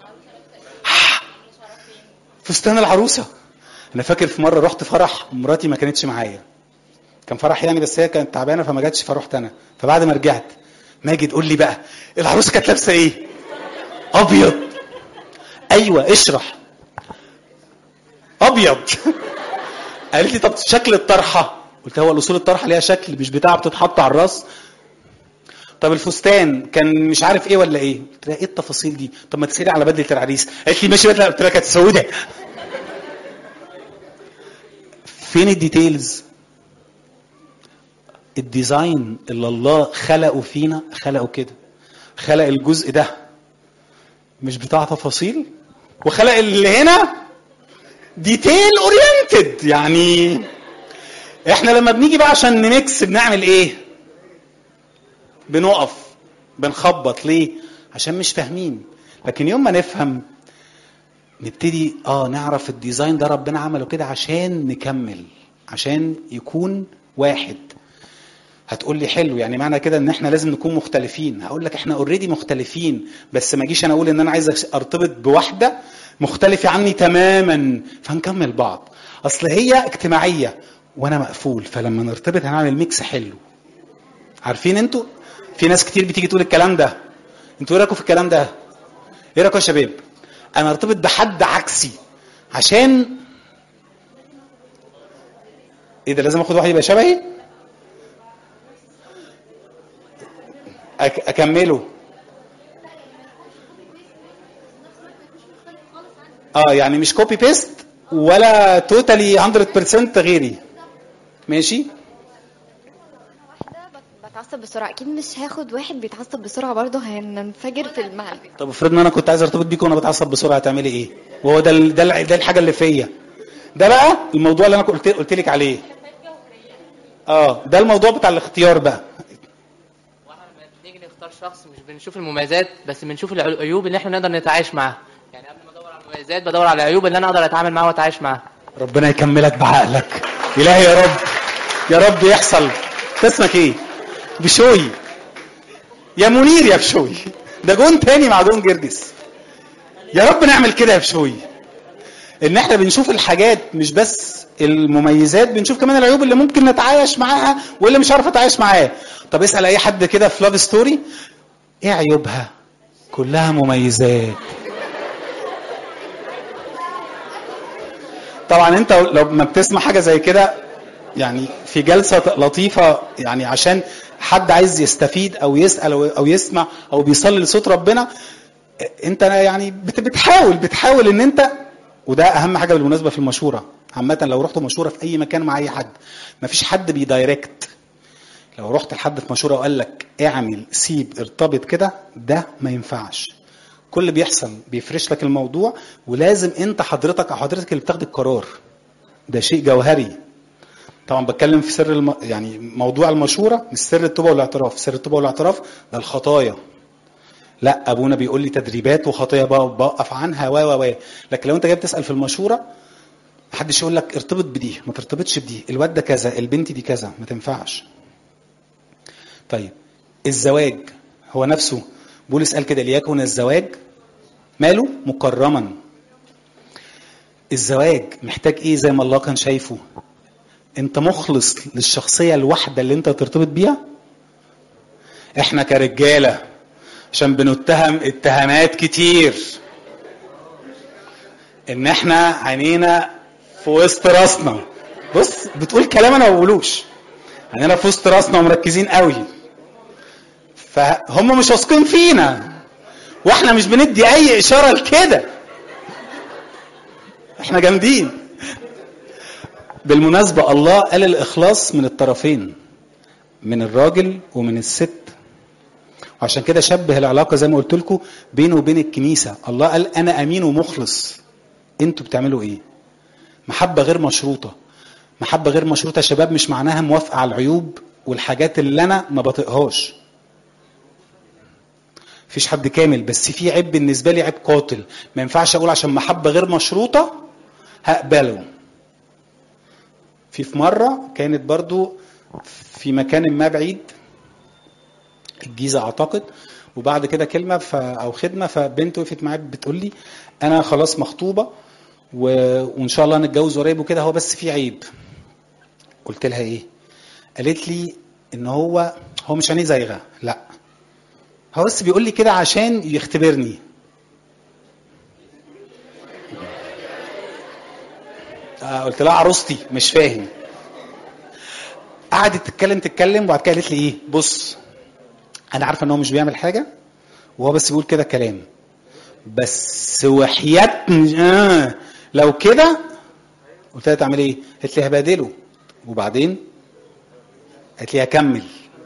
فستان العروسه انا فاكر في مره رحت فرح مراتي ما كانتش معايا كان فرح يعني بس هي كانت تعبانه فما جاتش فرحت انا فبعد ما رجعت ماجد قول لي بقى العروسه كانت لابسه ايه ابيض ايوه اشرح ابيض قالت لي طب شكل الطرحه قلت هو الاصول الطرحه ليها شكل مش بتاع بتتحط على الراس طب الفستان كان مش عارف ايه ولا ايه قلت لها ايه التفاصيل دي طب ما تسالي على بدله العريس قالت لي ماشي بدله قلت لها كانت سوداء فين الديتيلز الديزاين اللي الله خلقه فينا خلقه كده خلق الجزء ده مش بتاع تفاصيل وخلق اللي هنا ديتيل اورينتد يعني احنا لما بنيجي بقى عشان نميكس بنعمل ايه بنقف بنخبط ليه عشان مش فاهمين لكن يوم ما نفهم نبتدي اه نعرف الديزاين ده ربنا عمله كده عشان نكمل عشان يكون واحد هتقول لي حلو يعني معنى كده ان احنا لازم نكون مختلفين هقول لك احنا اوريدي مختلفين بس ما اجيش انا اقول ان انا عايز ارتبط بواحده مختلفه عني تماما فهنكمل بعض اصل هي اجتماعيه وانا مقفول فلما نرتبط هنعمل ميكس حلو عارفين انتوا في ناس كتير بتيجي تقول الكلام ده انتوا ايه رايكم في الكلام ده ايه رايكم يا شباب انا ارتبط بحد عكسي عشان ايه ده لازم اخد واحد يبقى شبهي أك... اكمله اه يعني مش كوبي بيست ولا توتالي 100% غيري ماشي واحدة بت- بتعصب بسرعة أكيد مش هاخد واحد بيتعصب بسرعة برضه هننفجر في المعنى طب افرض ان انا كنت عايز ارتبط بيك وانا بتعصب بسرعه هتعملي ايه وهو ده ال- ده ال- ده الحاجه اللي فيا ده بقى الموضوع اللي انا قلت قلت لك عليه اه ده الموضوع بتاع الاختيار بقى واحنا لما بنيجي نختار شخص مش بنشوف المميزات بس بنشوف العيوب اللي احنا نقدر نتعايش معاها يعني قبل ما ادور على المميزات بدور على العيوب اللي انا اقدر اتعامل معاها واتعايش معاها ربنا يكملك بعقلك الهي يا رب يا رب يحصل أنت اسمك ايه بشوي يا منير يا بشوي ده جون تاني مع جون جرجس يا رب نعمل كده يا بشوي ان احنا بنشوف الحاجات مش بس المميزات بنشوف كمان العيوب اللي ممكن نتعايش معاها واللي مش عارف اتعايش معاه طب اسال اي حد كده في لاف ستوري ايه عيوبها كلها مميزات طبعا انت لو ما بتسمع حاجه زي كده يعني في جلسه لطيفه يعني عشان حد عايز يستفيد او يسال او أو يسمع او بيصلي لصوت ربنا انت يعني بت- بتحاول بتحاول ان انت وده اهم حاجه بالمناسبه في المشوره عامه لو رحت مشوره في اي مكان مع اي حد مفيش حد بيدايركت لو رحت لحد في مشوره وقال لك اعمل سيب ارتبط كده ده ما ينفعش كل اللي بيحصل بيفرش لك الموضوع ولازم انت حضرتك او حضرتك اللي بتاخد القرار ده شيء جوهري طبعا بتكلم في سر الم... يعني موضوع المشوره مش سر التوبه والاعتراف سر التوبه والاعتراف ده الخطايا لا ابونا بيقول لي تدريبات وخطايا بقى بوقف عنها و و و لكن لو انت جاي بتسال في المشوره محدش يقول لك ارتبط بدي ما ترتبطش بدي الواد ده كذا البنت دي كذا ما تنفعش طيب الزواج هو نفسه بولس قال كده ليكن الزواج ماله مكرما الزواج محتاج ايه زي ما الله كان شايفه انت مخلص للشخصيه الواحده اللي انت ترتبط بيها احنا كرجاله عشان بنتهم اتهامات كتير ان احنا عينينا في وسط راسنا بص بتقول كلام انا ما بقولوش عينينا في وسط راسنا ومركزين قوي فهم مش واثقين فينا واحنا مش بندي اي اشاره لكده احنا جامدين بالمناسبه الله قال الاخلاص من الطرفين من الراجل ومن الست وعشان كده شبه العلاقه زي ما قلت لكم بينه وبين الكنيسه الله قال انا امين ومخلص انتوا بتعملوا ايه محبه غير مشروطه محبه غير مشروطه يا شباب مش معناها موافقه على العيوب والحاجات اللي انا ما بطيقهاش مفيش حد كامل بس في عيب بالنسبه لي عيب قاتل ما ينفعش اقول عشان محبه غير مشروطه هقبله في في مره كانت برضو في مكان ما بعيد الجيزه اعتقد وبعد كده كلمه ف... او خدمه فبنت وقفت معايا بتقول لي انا خلاص مخطوبه و... وان شاء الله نتجوز قريب وكده هو بس في عيب قلت لها ايه قالت لي ان هو هو مش عينيه زايغه لا هو بس بيقول لي كده عشان يختبرني آه قلت لها عروستي مش فاهم قعدت تتكلم تتكلم وبعد كده قالت لي ايه بص انا عارفه ان هو مش بيعمل حاجه وهو بس بيقول كده كلام بس وحياة آه لو كده قلت لها تعمل ايه؟ قالت لي هبادله وبعدين قالت لي هكمل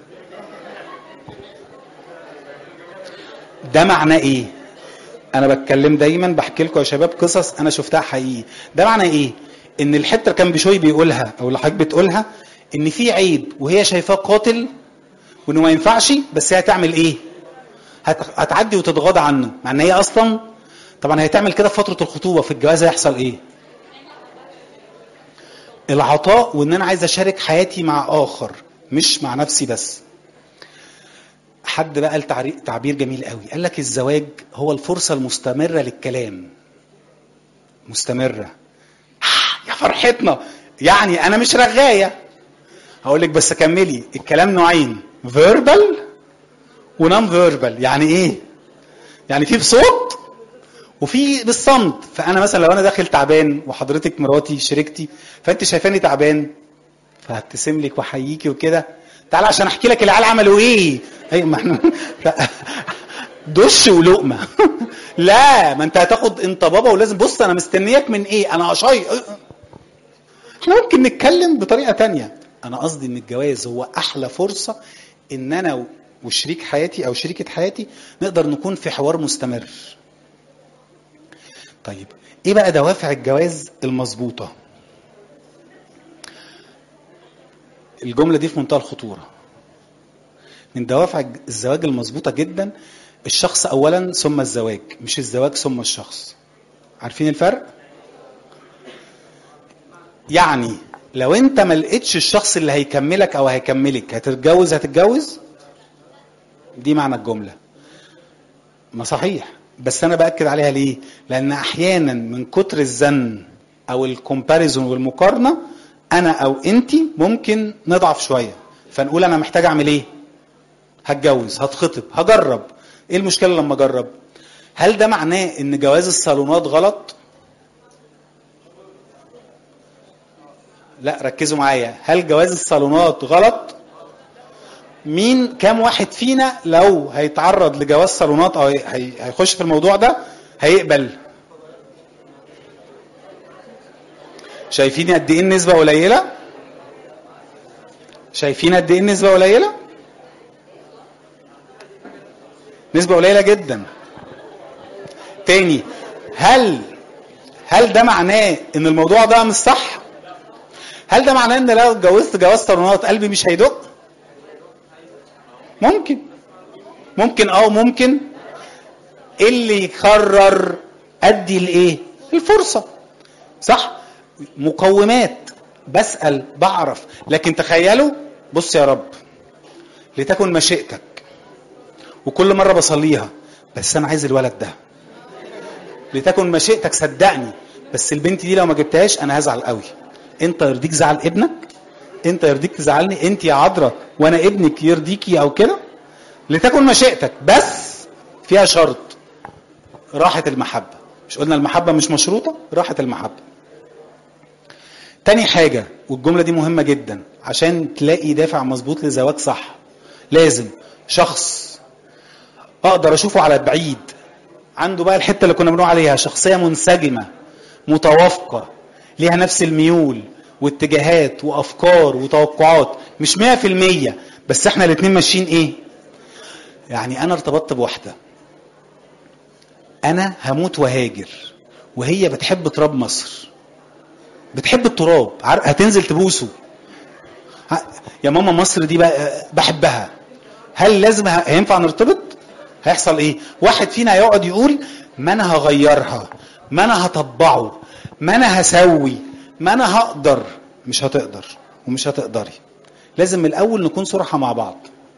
ده معناه ايه؟ انا بتكلم دايما بحكي لكم يا شباب قصص انا شفتها حقيقي ده معناه ايه؟ ان الحته اللي كان بشوي بيقولها او اللي حضرتك بتقولها ان في عيب وهي شايفاه قاتل وانه ما ينفعش بس هي هتعمل ايه؟ هت- هتعدي وتتغاضى عنه مع ان هي اصلا طبعا هي تعمل كده في فتره الخطوبه في الجواز هيحصل ايه؟ العطاء وان انا عايز اشارك حياتي مع اخر مش مع نفسي بس حد بقى قال تعري- تعبير جميل قوي قال لك الزواج هو الفرصه المستمره للكلام مستمره آه، يا فرحتنا يعني انا مش رغايه هقول لك بس كملي الكلام نوعين فيربال ونون فيربال يعني ايه يعني في بصوت وفي بالصمت فانا مثلا لو انا داخل تعبان وحضرتك مراتي شريكتي فانت شايفاني تعبان فهبتسم لك واحييكي وكده تعالى عشان احكي لك العيال عملوا ايه اي ما احنا ف- دش ولقمه لا ما انت هتاخد انت بابا ولازم بص انا مستنياك من ايه انا اشاي احنا ممكن نتكلم بطريقه تانية انا قصدي ان الجواز هو احلى فرصه ان انا وشريك حياتي او شريكه حياتي نقدر نكون في حوار مستمر طيب ايه بقى دوافع الجواز المظبوطه الجمله دي في منتهى الخطوره من دوافع الزواج المظبوطه جدا الشخص اولا ثم الزواج مش الزواج ثم الشخص عارفين الفرق يعني لو انت ما لقيتش الشخص اللي هيكملك او هيكملك هتتجوز هتتجوز دي معنى الجمله ما صحيح بس انا باكد عليها ليه لان احيانا من كتر الزن او الكومباريزون والمقارنه انا او انت ممكن نضعف شويه فنقول انا محتاج اعمل ايه هتجوز هتخطب هجرب ايه المشكله لما اجرب هل ده معناه ان جواز الصالونات غلط لا ركزوا معايا هل جواز الصالونات غلط مين كام واحد فينا لو هيتعرض لجواز صالونات او هي- هيخش في الموضوع ده هيقبل شايفين قد ايه النسبه قليله شايفين قد ايه النسبه قليله نسبه قليله جدا تاني هل هل ده معناه ان الموضوع ده مش صح هل ده معناه ان لو اتجوزت جواز صالونات قلبي مش هيدق ممكن ممكن اه ممكن اللي يقرر ادي الايه الفرصه صح مقومات بسال بعرف لكن تخيلوا بص يا رب لتكن مشيئتك وكل مره بصليها بس انا عايز الولد ده لتكن مشيئتك صدقني بس البنت دي لو ما جبتهاش انا هزعل قوي انت يرضيك زعل ابنك انت يرضيك تزعلني انت يا عذراء وانا ابنك يرضيكي او كده لتكن مشيئتك بس فيها شرط راحة المحبة مش قلنا المحبة مش مشروطة راحة المحبة تاني حاجة والجملة دي مهمة جدا عشان تلاقي دافع مظبوط لزواج صح لازم شخص اقدر اشوفه على بعيد عنده بقى الحتة اللي كنا بنقول عليها شخصية منسجمة متوافقة ليها نفس الميول واتجاهات وافكار وتوقعات مش 100% بس احنا الاتنين ماشيين ايه يعني انا ارتبطت بواحده انا هموت وهاجر وهي بتحب تراب مصر بتحب التراب عار- هتنزل تبوسه ه- يا ماما مصر دي بقى بحبها هل لازم ه- هينفع نرتبط هيحصل ايه واحد فينا هيقعد يقول ما انا هغيرها ما انا هطبعه ما انا هسوي ما انا هقدر مش هتقدر ومش هتقدري لازم من الاول نكون صراحه مع بعض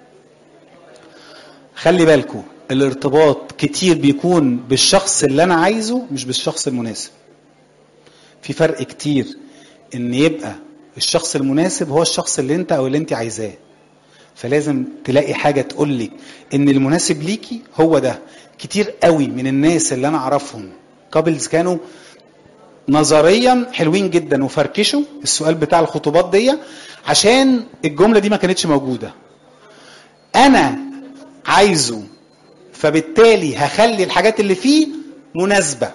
خلي بالكم الارتباط كتير بيكون بالشخص اللي انا عايزه مش بالشخص المناسب في فرق كتير ان يبقى الشخص المناسب هو الشخص اللي انت او اللي انت عايزاه فلازم تلاقي حاجه تقول لك ان المناسب ليكي هو ده كتير قوي من الناس اللي انا اعرفهم كابلز كانوا نظريا حلوين جدا وفركشوا السؤال بتاع الخطوبات دي عشان الجمله دي ما كانتش موجوده انا عايزه فبالتالي هخلي الحاجات اللي فيه مناسبه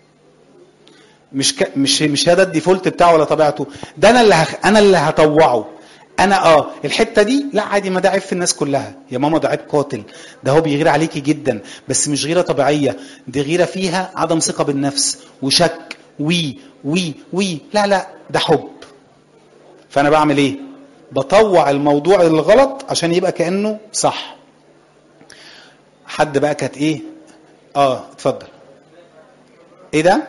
مش ك... مش مش هذا الديفولت بتاعه ولا طبيعته ده انا اللي هخ... انا اللي هطوعه انا اه الحته دي لا عادي ما ده عيب في الناس كلها يا ماما ده عيب قاتل ده هو بيغير عليكي جدا بس مش غيره طبيعيه دي غيره فيها عدم ثقه بالنفس وشك وي وي وي لا لا ده حب فانا بعمل ايه بطوع الموضوع الغلط عشان يبقى كانه صح حد بقى كانت ايه اه اتفضل ايه ده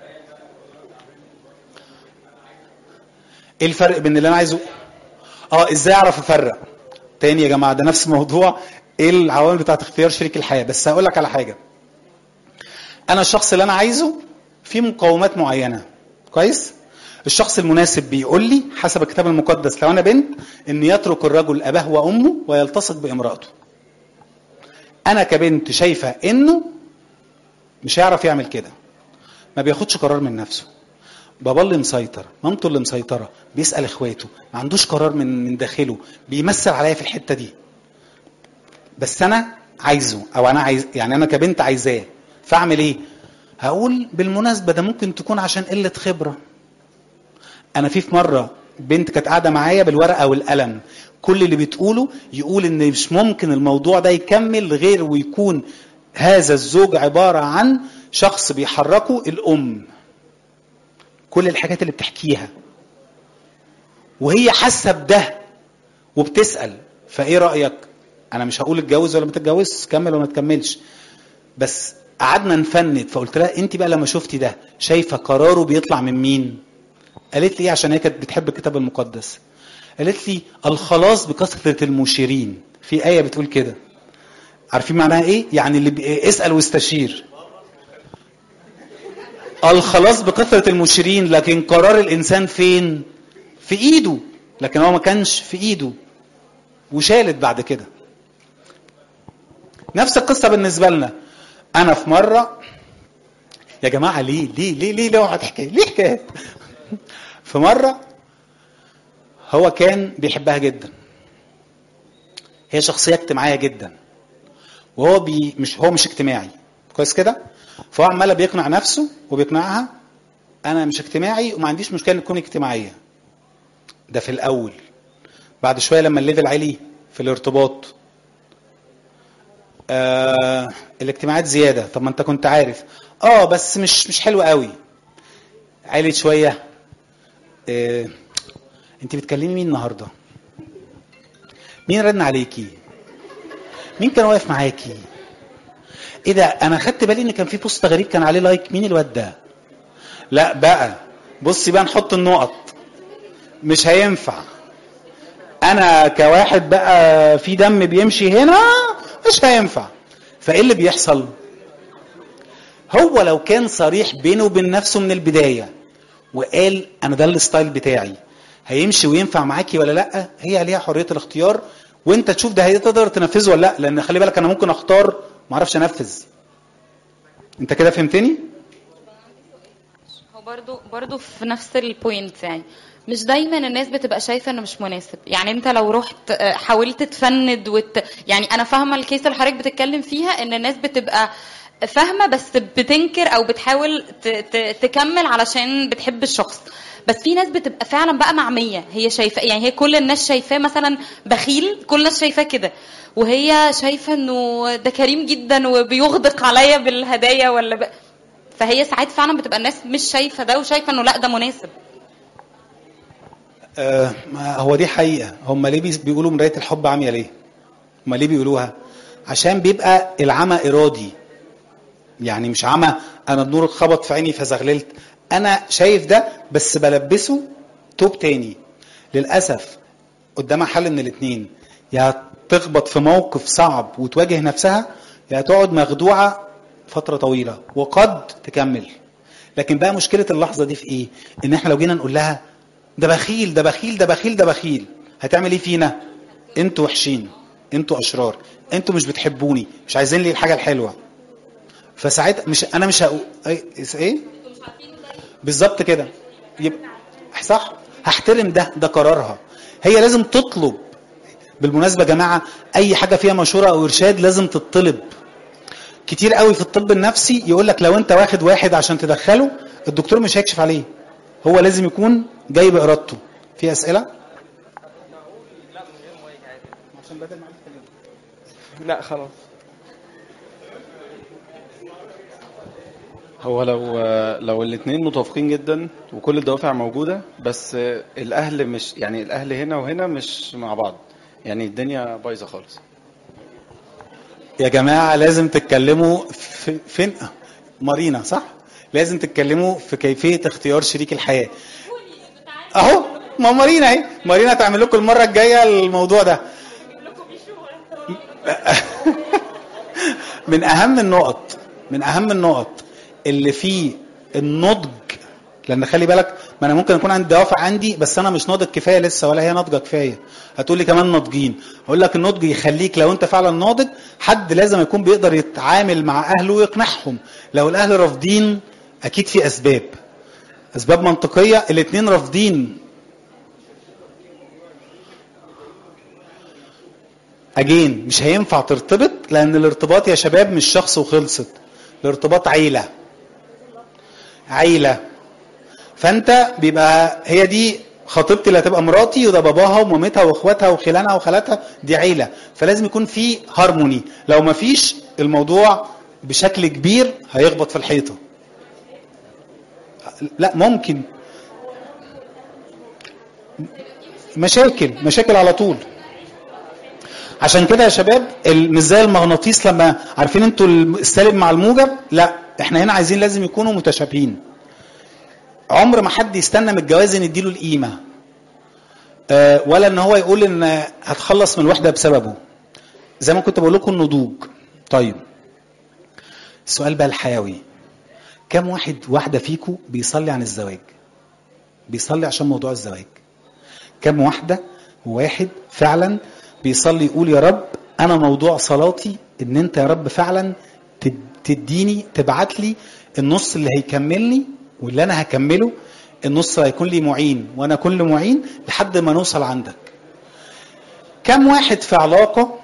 ايه الفرق بين اللي انا عايزه اه ازاي اعرف افرق تاني يا جماعه ده نفس موضوع ايه العوامل بتاعت اختيار شريك الحياه بس هقول لك على حاجه انا الشخص اللي انا عايزه في مقومات معينه كويس الشخص المناسب بيقول لي حسب الكتاب المقدس لو انا بنت ان يترك الرجل اباه وامه ويلتصق بامراته انا كبنت شايفه انه مش هيعرف يعمل كده ما بياخدش قرار من نفسه بابا اللي مسيطر مامته اللي مسيطره بيسال اخواته ما عندوش قرار من من داخله بيمثل عليا في الحته دي بس انا عايزه او انا عايز يعني انا كبنت عايزاه فاعمل ايه هقول بالمناسبه ده ممكن تكون عشان قله خبره انا في في مره بنت كانت قاعده معايا بالورقه والقلم كل اللي بتقوله يقول ان مش ممكن الموضوع ده يكمل غير ويكون هذا الزوج عباره عن شخص بيحركه الام كل الحاجات اللي بتحكيها وهي حاسه بده وبتسال فايه رايك انا مش هقول اتجوز ولا ما تتجوزش كمل ولا ما تكملش بس قعدنا نفند فقلت لها انت بقى لما شفتي ده شايفه قراره بيطلع من مين قالت لي ايه عشان هي كانت بتحب الكتاب المقدس قالت لي الخلاص بكثره المشيرين في ايه بتقول كده عارفين معناها ايه يعني اللي بي... اسال واستشير الخلاص بكثره المشيرين لكن قرار الانسان فين في ايده لكن هو ما كانش في ايده وشالت بعد كده نفس القصه بالنسبه لنا انا في مره يا جماعه ليه ليه ليه ليه ليه حكايه ليه حكايات في مره هو كان بيحبها جدا هي شخصيه اجتماعيه جدا وهو بي مش هو مش اجتماعي كويس كده فهو عمال بيقنع نفسه وبيقنعها انا مش اجتماعي وما عنديش مشكله ان تكون اجتماعيه ده في الاول بعد شويه لما الليفل عالي في الارتباط آه الاجتماعات زياده طب ما انت كنت عارف اه بس مش مش حلو قوي عالت شويه آه انت بتكلمي مين النهارده مين رن عليكي مين كان واقف معاكي ايه ده انا خدت بالي ان كان في بوست غريب كان عليه لايك مين الواد ده لا بقى بصي بقى نحط النقط مش هينفع انا كواحد بقى في دم بيمشي هنا مش هينفع فايه اللي بيحصل هو لو كان صريح بينه وبين نفسه من البدايه وقال انا ده الستايل بتاعي هيمشي وينفع معاكي ولا لا هي ليها حريه الاختيار وانت تشوف ده هتقدر تنفذه ولا لا لان خلي بالك انا ممكن اختار ما اعرفش انفذ انت كده فهمتني هو برضو برضو في نفس البوينت يعني مش دايما الناس بتبقى شايفه انه مش مناسب يعني انت لو رحت آه، حاولت تفند وت... يعني انا فاهمه الكيس اللي حضرتك بتتكلم فيها ان الناس بتبقى فاهمه بس بتنكر او بتحاول ت... ت... تكمل علشان بتحب الشخص بس في ناس بتبقى فعلا بقى معميه هي شايفه يعني هي كل الناس شايفاه مثلا بخيل كل الناس شايفاه كده وهي شايفه انه ده كريم جدا وبيغدق عليا بالهدايا ولا ب... فهي ساعات فعلا بتبقى الناس مش شايفه ده وشايفه انه لا ده مناسب آه ما هو دي حقيقه هم ليه بيس- بيقولوا مرايه الحب عاميه ليه هم ليه بيقولوها عشان بيبقى العمى ارادي يعني مش عمى انا النور اتخبط في عيني فزغللت انا شايف ده بس بلبسه توب تاني للاسف قدامها حل من الاتنين يا تخبط في موقف صعب وتواجه نفسها يا تقعد مخدوعه فتره طويله وقد تكمل لكن بقى مشكله اللحظه دي في ايه ان احنا لو جينا نقول لها ده بخيل ده بخيل ده بخيل ده بخيل هتعمل ايه فينا انتوا وحشين انتوا اشرار انتوا مش بتحبوني مش عايزين لي الحاجه الحلوه فساعتها مش انا مش هقول ايه ايه بالظبط كده يبقى صح هحترم ده ده قرارها هي لازم تطلب بالمناسبه يا جماعه اي حاجه فيها مشوره او ارشاد لازم تطلب كتير قوي في الطب النفسي يقول لك لو انت واخد واحد عشان تدخله الدكتور مش هيكشف عليه هو لازم يكون جاي بارادته في اسئله لا خلاص هو لو لو الاثنين متوافقين جدا وكل الدوافع موجوده بس الاهل مش يعني الاهل هنا وهنا مش مع بعض يعني الدنيا بايظه خالص يا جماعه لازم تتكلموا في فين مارينا صح لازم تتكلموا في كيفيه اختيار شريك الحياه اهو ما مارينا اهي مارينا تعمل لكم المره الجايه الموضوع ده من اهم النقط من اهم النقط اللي فيه النضج لان خلي بالك ما انا ممكن يكون عندي دوافع عندي بس انا مش ناضج كفايه لسه ولا هي ناضجه كفايه هتقول لي كمان ناضجين اقول لك النضج يخليك لو انت فعلا ناضج حد لازم يكون بيقدر يتعامل مع اهله ويقنعهم لو الاهل رافضين اكيد في اسباب اسباب منطقيه الاثنين رافضين اجين مش هينفع ترتبط لان الارتباط يا شباب مش شخص وخلصت الارتباط عيله عيله فانت بيبقى هي دي خطيبتي اللي هتبقى مراتي وده باباها ومامتها واخواتها وخلانها وخالاتها دي عيله فلازم يكون في هارموني لو ما فيش الموضوع بشكل كبير هيخبط في الحيطه لا ممكن مشاكل مشاكل على طول عشان كده يا شباب ال- مش زي المغناطيس لما عارفين انتوا السالب مع الموجب لا احنا هنا عايزين لازم يكونوا متشابهين عمر ما حد يستنى من الجواز ان يديله القيمه آه، ولا ان هو يقول ان هتخلص من الوحده بسببه زي ما كنت بقول لكم النضوج طيب السؤال بقى الحيوي كم واحد واحده فيكم بيصلي عن الزواج بيصلي عشان موضوع الزواج كم واحده واحد فعلا بيصلي يقول يا رب انا موضوع صلاتي ان انت يا رب فعلا تد- تديني تبعت لي النص اللي هيكملني واللي انا هكمله النص هيكون لي معين وانا كل معين لحد ما نوصل عندك كم واحد في علاقه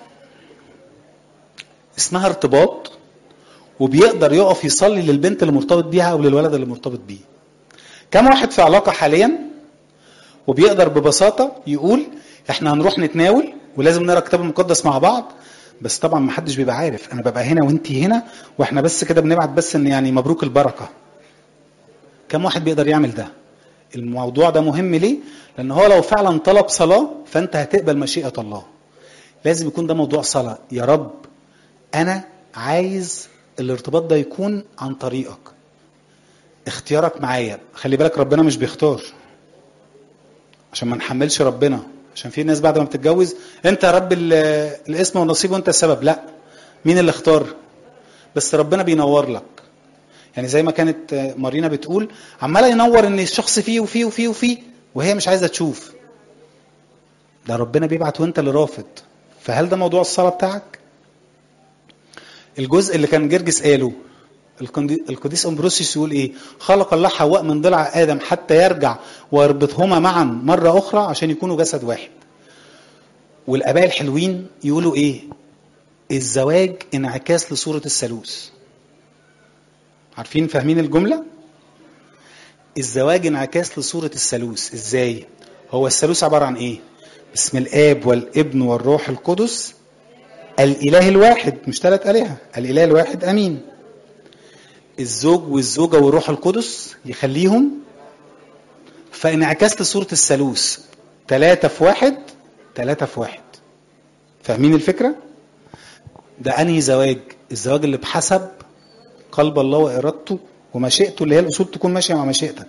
اسمها ارتباط وبيقدر يقف يصلي للبنت اللي مرتبط بيها او للولد اللي مرتبط بيه كم واحد في علاقه حاليا وبيقدر ببساطه يقول احنا هنروح نتناول ولازم نقرا الكتاب المقدس مع بعض بس طبعا ما حدش بيبقى عارف انا ببقى هنا وانت هنا واحنا بس كده بنبعت بس ان يعني مبروك البركه كم واحد بيقدر يعمل ده الموضوع ده مهم ليه لان هو لو فعلا طلب صلاه فانت هتقبل مشيئه الله لازم يكون ده موضوع صلاه يا رب انا عايز الارتباط ده يكون عن طريقك اختيارك معايا خلي بالك ربنا مش بيختار عشان ما نحملش ربنا عشان في ناس بعد ما بتتجوز انت يا رب ال- الاسم والنصيب وانت السبب لا مين اللي اختار بس ربنا بينور لك يعني زي ما كانت مارينا بتقول عماله ينور ان الشخص فيه وفيه وفيه وفيه وهي مش عايزه تشوف ده ربنا بيبعت وانت اللي رافض فهل ده موضوع الصلاه بتاعك الجزء اللي كان جرجس قاله القندي- القديس امبروسيوس يقول ايه خلق الله حواء من ضلع ادم حتى يرجع ويربطهما معا مره اخرى عشان يكونوا جسد واحد والاباء الحلوين يقولوا ايه الزواج انعكاس لصوره الثالوث عارفين فاهمين الجمله الزواج انعكاس لصوره الثالوث ازاي هو الثالوث عباره عن ايه باسم الاب والابن والروح القدس الاله الواحد مش ثلاث الهه الاله الواحد امين الزوج والزوجه والروح القدس يخليهم فانعكاس لصوره الثالوث ثلاثه في واحد ثلاثه في واحد فاهمين الفكره ده انهي زواج الزواج اللي بحسب قلب الله وارادته ومشيئته اللي هي الاصول تكون ماشيه مع مشيئتك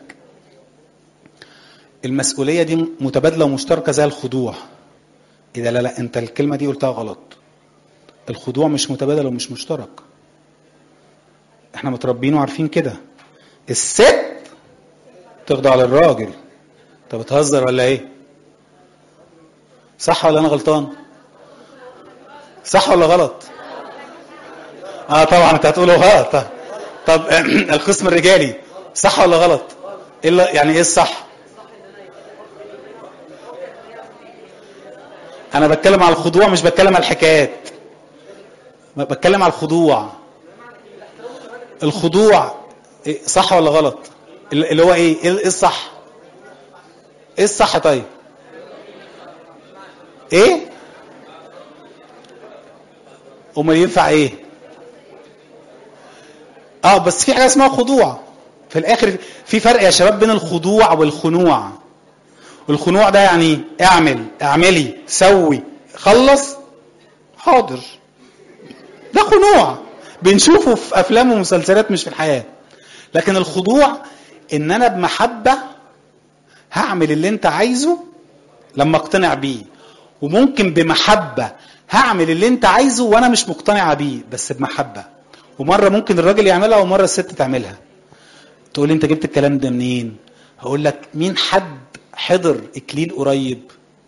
المسؤوليه دي متبادله ومشتركه زي الخضوع اذا لا لا انت الكلمه دي قلتها غلط الخضوع مش متبادل ومش مشترك احنا متربيين وعارفين كده الست تخضع للراجل انت بتهزر ولا ايه صح ولا انا غلطان صح ولا غلط اه طبعا انت هتقوله غلط طب, طب القسم الرجالي صح ولا غلط ايه اللي- يعني ايه الصح انا بتكلم على الخضوع مش بتكلم على الحكايات بتكلم على الخضوع الخضوع إيه، صح ولا غلط اللي هو ايه ايه الصح ايه الصح طيب ايه امال ينفع ايه اه بس في حاجه اسمها خضوع في الاخر في فرق يا شباب بين الخضوع والخنوع الخنوع ده يعني اعمل اعملي سوي خلص حاضر ده خنوع بنشوفه في افلام ومسلسلات مش في الحياه لكن الخضوع ان انا بمحبه هعمل اللي انت عايزه لما اقتنع بيه وممكن بمحبه هعمل اللي انت عايزه وانا مش مقتنعه بيه بس بمحبه ومره ممكن الراجل يعملها ومره الست تعملها تقول لي انت جبت الكلام ده منين هقول لك مين حد حضر اكليل قريب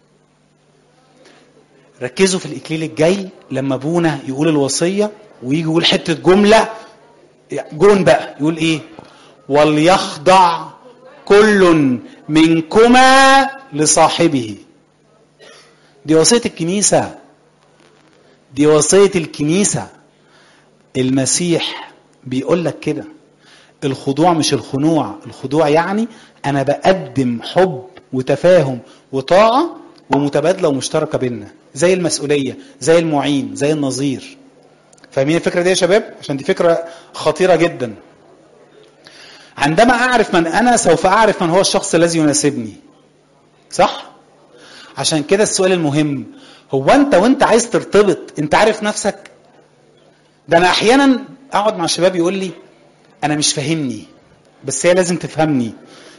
ركزوا في الاكليل الجاي لما ابونا يقول الوصيه ويجي يقول حته جمله جون بقى يقول ايه وليخضع كل منكما لصاحبه دي وصيه الكنيسه دي وصية الكنيسة المسيح بيقول لك كده الخضوع مش الخنوع الخضوع يعني انا بقدم حب وتفاهم وطاعة ومتبادلة ومشتركة بينا زي المسؤولية زي المعين زي النظير فاهمين الفكرة دي يا شباب عشان دي فكرة خطيرة جدا عندما اعرف من انا سوف اعرف من هو الشخص الذي يناسبني صح عشان كده السؤال المهم هو انت وانت عايز ترتبط انت عارف نفسك ده انا احيانا اقعد مع الشباب يقول لي انا مش فاهمني بس هي لازم تفهمني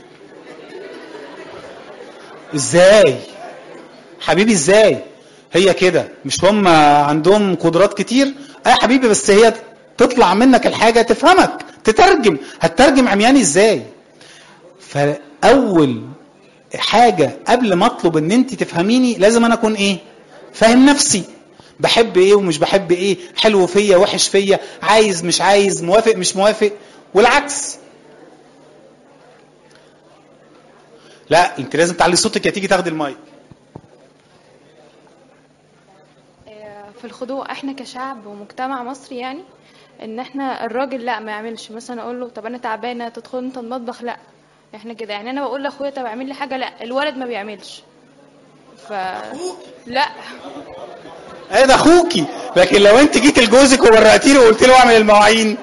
ازاي حبيبي ازاي هي كده مش هم عندهم قدرات كتير اه يا حبيبي بس هي تطلع منك الحاجه تفهمك تترجم هتترجم عمياني ازاي فاول حاجه قبل ما اطلب ان انت تفهميني لازم انا اكون ايه فاهم نفسي بحب ايه ومش بحب ايه حلو فيا وحش فيا عايز مش عايز موافق مش موافق والعكس لا انت لازم تعلي صوتك يا تيجي تاخدي المايك في الخضوع احنا كشعب ومجتمع مصري يعني ان احنا الراجل لا ما يعملش مثلا اقول له طب انا تعبانه تدخل انت المطبخ لا احنا كده يعني انا بقول لاخويا طب اعمل لي حاجه لا الولد ما بيعملش ف لا ايه ده اخوكي لكن لو انت جيت لجوزك وورقتي له وقلت له اعمل المواعين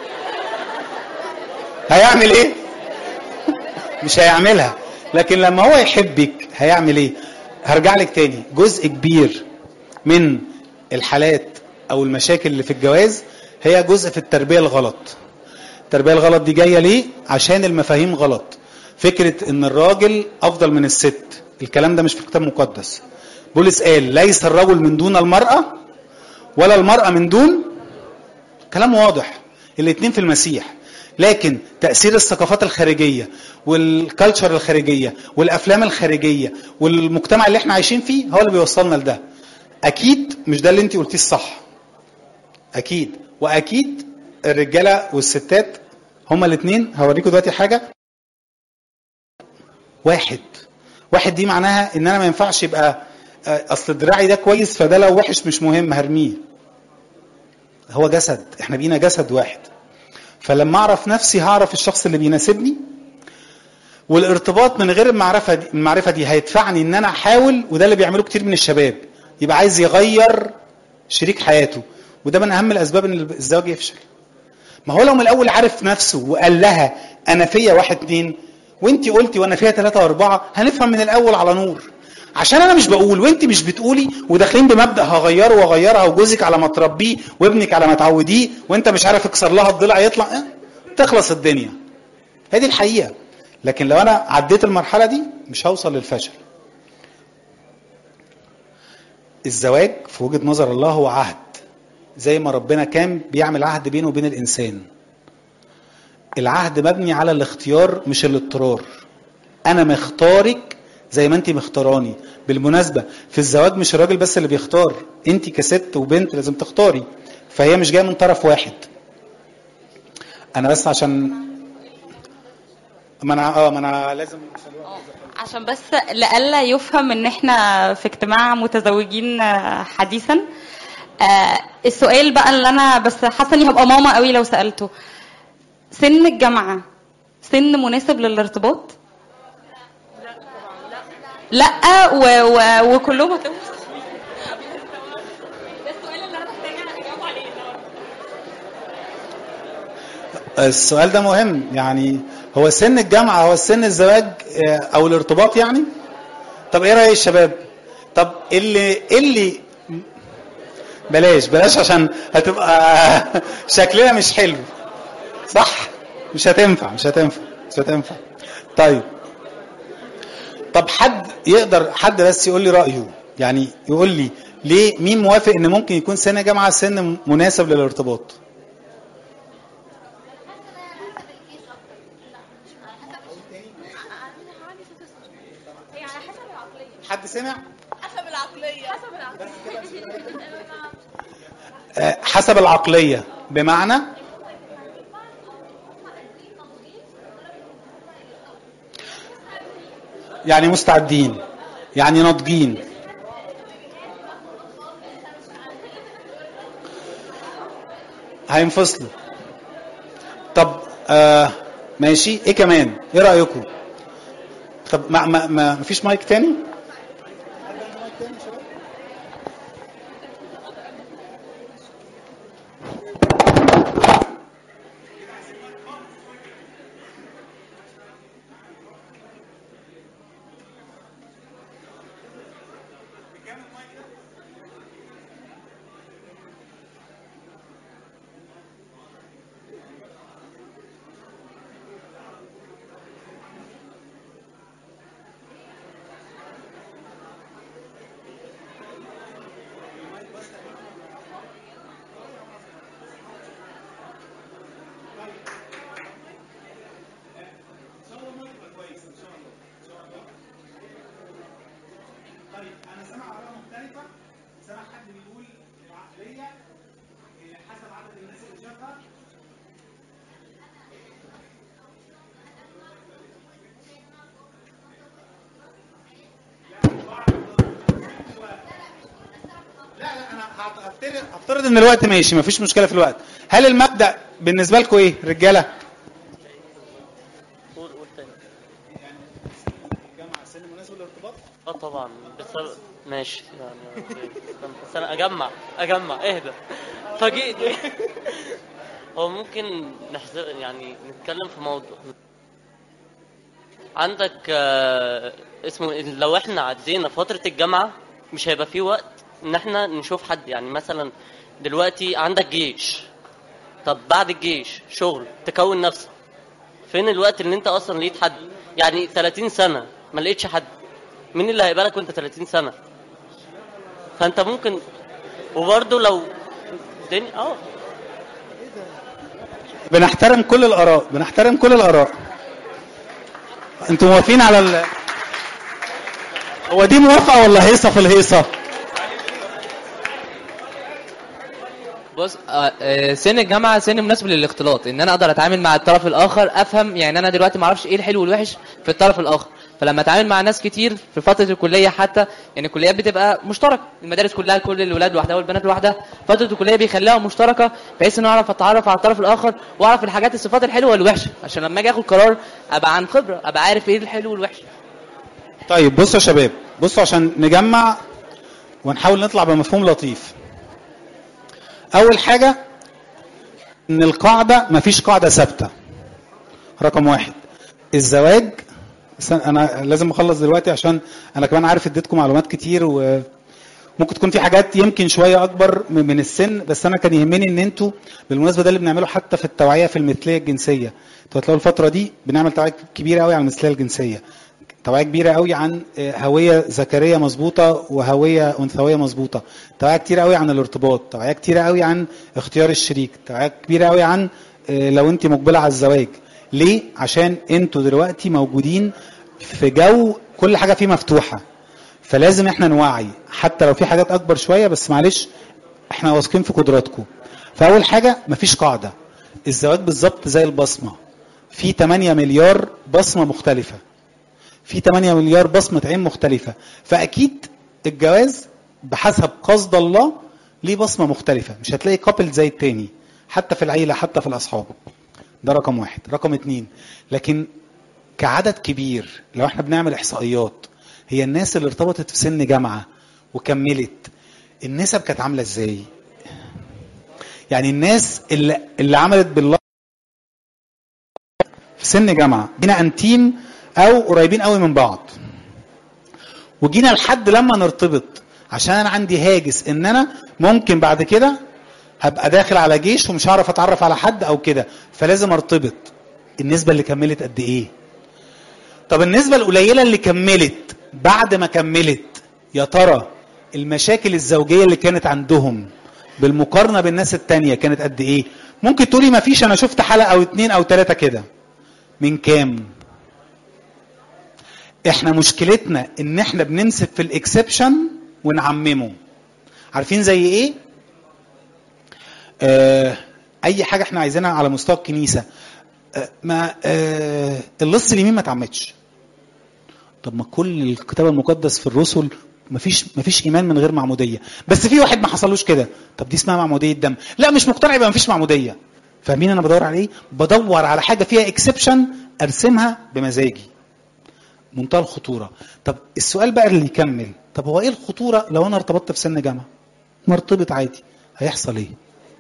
هيعمل ايه مش هيعملها لكن لما هو يحبك هيعمل ايه هرجع لك تاني جزء كبير من الحالات او المشاكل اللي في الجواز هي جزء في التربيه الغلط التربيه الغلط دي جايه ليه عشان المفاهيم غلط فكره ان الراجل افضل من الست الكلام ده مش في الكتاب المقدس بولس قال ليس الرجل من دون المراه ولا المراه من دون كلام واضح الاثنين في المسيح لكن تأثير الثقافات الخارجية والكالتشر الخارجية والأفلام الخارجية والمجتمع اللي احنا عايشين فيه هو اللي بيوصلنا لده أكيد مش ده اللي انت قلتيه الصح أكيد وأكيد الرجالة والستات هما الاثنين هوريكم دلوقتي حاجة واحد واحد دي معناها ان انا ما ينفعش يبقى اصل دراعي ده كويس فده لو وحش مش مهم هرميه هو جسد احنا بينا جسد واحد فلما اعرف نفسي هعرف الشخص اللي بيناسبني والارتباط من غير المعرفه دي المعرفه دي هيدفعني ان انا احاول وده اللي بيعمله كتير من الشباب يبقى عايز يغير شريك حياته وده من اهم الاسباب ان الزواج يفشل ما هو لو من الاول عارف نفسه وقال لها انا فيا واحد اتنين وانت قلتي وانا فيها ثلاثة واربعة هنفهم من الاول على نور عشان انا مش بقول وانت مش بتقولي وداخلين بمبدا هغيره واغيرها وجوزك على ما تربيه وابنك على ما تعوديه وانت مش عارف اكسر لها الضلع يطلع اه تخلص الدنيا هي دي الحقيقه لكن لو انا عديت المرحله دي مش هوصل للفشل الزواج في وجهه نظر الله هو عهد زي ما ربنا كان بيعمل عهد بينه وبين الانسان العهد مبني على الاختيار مش الاضطرار انا مختارك زي ما انت مختاراني بالمناسبه في الزواج مش الراجل بس اللي بيختار انت كست وبنت لازم تختاري فهي مش جايه من طرف واحد انا بس عشان ما انا اه ما انا لازم عشان بس لألا يفهم ان احنا في اجتماع متزوجين حديثا آه السؤال بقى اللي انا بس حاسه اني هبقى ماما قوي لو سالته سن الجامعه سن مناسب للارتباط لا و... و... وكلهم هتبقوا السؤال ده مهم يعني هو سن الجامعة هو سن الزواج أو الارتباط يعني؟ طب إيه رأي الشباب؟ طب اللي اللي بلاش بلاش عشان هتبقى شكلنا مش حلو صح؟ مش هتنفع مش هتنفع مش هتنفع طيب طب حد يقدر حد بس يقول لي رأيه يعني يقول لي ليه مين موافق ان ممكن يكون سن جامعة سن مناسب للارتباط؟ حد سمع؟ حسب العقلية حسب العقلية حسب العقلية بمعنى يعني مستعدين يعني ناضجين هينفصلوا طب آه ماشي ايه كمان ايه رايكم طب ما ما ما مفيش مايك تاني طيب انا سامع اراء مختلفه سامع حد بيقول العقليه حسب عدد الناس اللي شافها لا لا انا هفترض هفترض ان الوقت ماشي مفيش مشكله في الوقت هل المبدا بالنسبه لكم ايه رجاله قول قول تاني الجامعه سن مناسب للارتباط اه طبعا بس ماشي يعني أوكي. استنى. بس انا اجمع اجمع اهدى فاجئني هو ممكن نحذر يعني نتكلم في موضوع عندك آه، اسمه إيه؟ لو احنا عدينا فترة الجامعة مش هيبقى فيه وقت ان احنا نشوف حد يعني مثلا دلوقتي عندك جيش طب بعد الجيش شغل تكون نفسك فين الوقت اللي انت اصلا لقيت حد يعني 30 سنة ما لقيتش حد مين اللي هيقبلك وانت 30 سنة فانت ممكن وبرضه لو الدنيا اه بنحترم كل الاراء بنحترم كل الاراء انتوا موافقين على ال... هو دي موافقه ولا هيصه في الهيصه بص آه، آه، سن الجامعه سن مناسب للاختلاط ان انا اقدر اتعامل مع الطرف الاخر افهم يعني انا دلوقتي ما اعرفش ايه الحلو والوحش في الطرف الاخر فلما اتعامل مع ناس كتير في فتره الكليه حتى يعني الكليات بتبقى مشتركه المدارس كلها كل الولاد لوحدها والبنات لوحدها فتره الكليه بيخليها مشتركه بحيث ان اعرف اتعرف على الطرف الاخر واعرف الحاجات الصفات الحلوه والوحشه عشان لما اجي اخد قرار ابقى عن خبره ابقى عارف ايه الحلو والوحش طيب بصوا يا شباب بصوا عشان نجمع ونحاول نطلع بمفهوم لطيف اول حاجه ان القاعده مفيش قاعده ثابته رقم واحد الزواج بس انا لازم اخلص دلوقتي عشان انا كمان عارف اديتكم معلومات كتير وممكن تكون في حاجات يمكن شويه اكبر م- من السن بس انا كان يهمني ان انتوا بالمناسبه ده اللي بنعمله حتى في التوعيه في المثليه الجنسيه انتوا هتلاقوا الفتره دي بنعمل توعيه كبيره قوي عن المثليه الجنسيه توعيه كبيره قوي عن آه، هويه ذكريه مظبوطه وهويه انثويه مظبوطه توعيه كتيره قوي عن الارتباط توعيه كتيره قوي عن اختيار الشريك توعيه كبيره قوي عن آه، لو انت مقبله على الزواج ليه عشان انتوا دلوقتي موجودين في جو كل حاجه فيه مفتوحه فلازم احنا نوعي حتى لو في حاجات اكبر شويه بس معلش احنا واثقين في قدراتكم فاول حاجه مفيش قاعده الزواج بالظبط زي البصمه في 8 مليار بصمه مختلفه في 8 مليار بصمه عين مختلفه فاكيد الجواز بحسب قصد الله ليه بصمه مختلفه مش هتلاقي كابل زي التاني حتى في العيله حتى في الاصحاب ده رقم واحد رقم اتنين لكن كعدد كبير لو احنا بنعمل احصائيات هي الناس اللي ارتبطت في سن جامعه وكملت النسب كانت عامله ازاي يعني الناس اللي, اللي عملت بالله في سن جامعه جينا انتيم او قريبين قوي من بعض وجينا لحد لما نرتبط عشان انا عندي هاجس ان انا ممكن بعد كده هبقى داخل على جيش ومش هعرف اتعرف على حد او كده فلازم ارتبط النسبه اللي كملت قد ايه طب النسبه القليله اللي كملت بعد ما كملت يا ترى المشاكل الزوجيه اللي كانت عندهم بالمقارنه بالناس التانية كانت قد ايه ممكن تقولي ما فيش انا شفت حلقه او اتنين او تلاته كده من كام احنا مشكلتنا ان احنا بنمسك في الاكسبشن ونعممه عارفين زي ايه آه اي حاجه احنا عايزينها على مستوى الكنيسه آه ما آه اللص اليمين ما اتعمدش طب ما كل الكتاب المقدس في الرسل مفيش مفيش ايمان من غير معموديه بس في واحد ما حصلوش كده طب دي اسمها معموديه دم لا مش مقتنع يبقى مفيش معموديه فاهمين انا بدور على ايه بدور على حاجه فيها اكسبشن ارسمها بمزاجي منتهى الخطوره طب السؤال بقى اللي يكمل طب هو ايه الخطوره لو انا ارتبطت في سن جامعه مرتبط عادي هيحصل ايه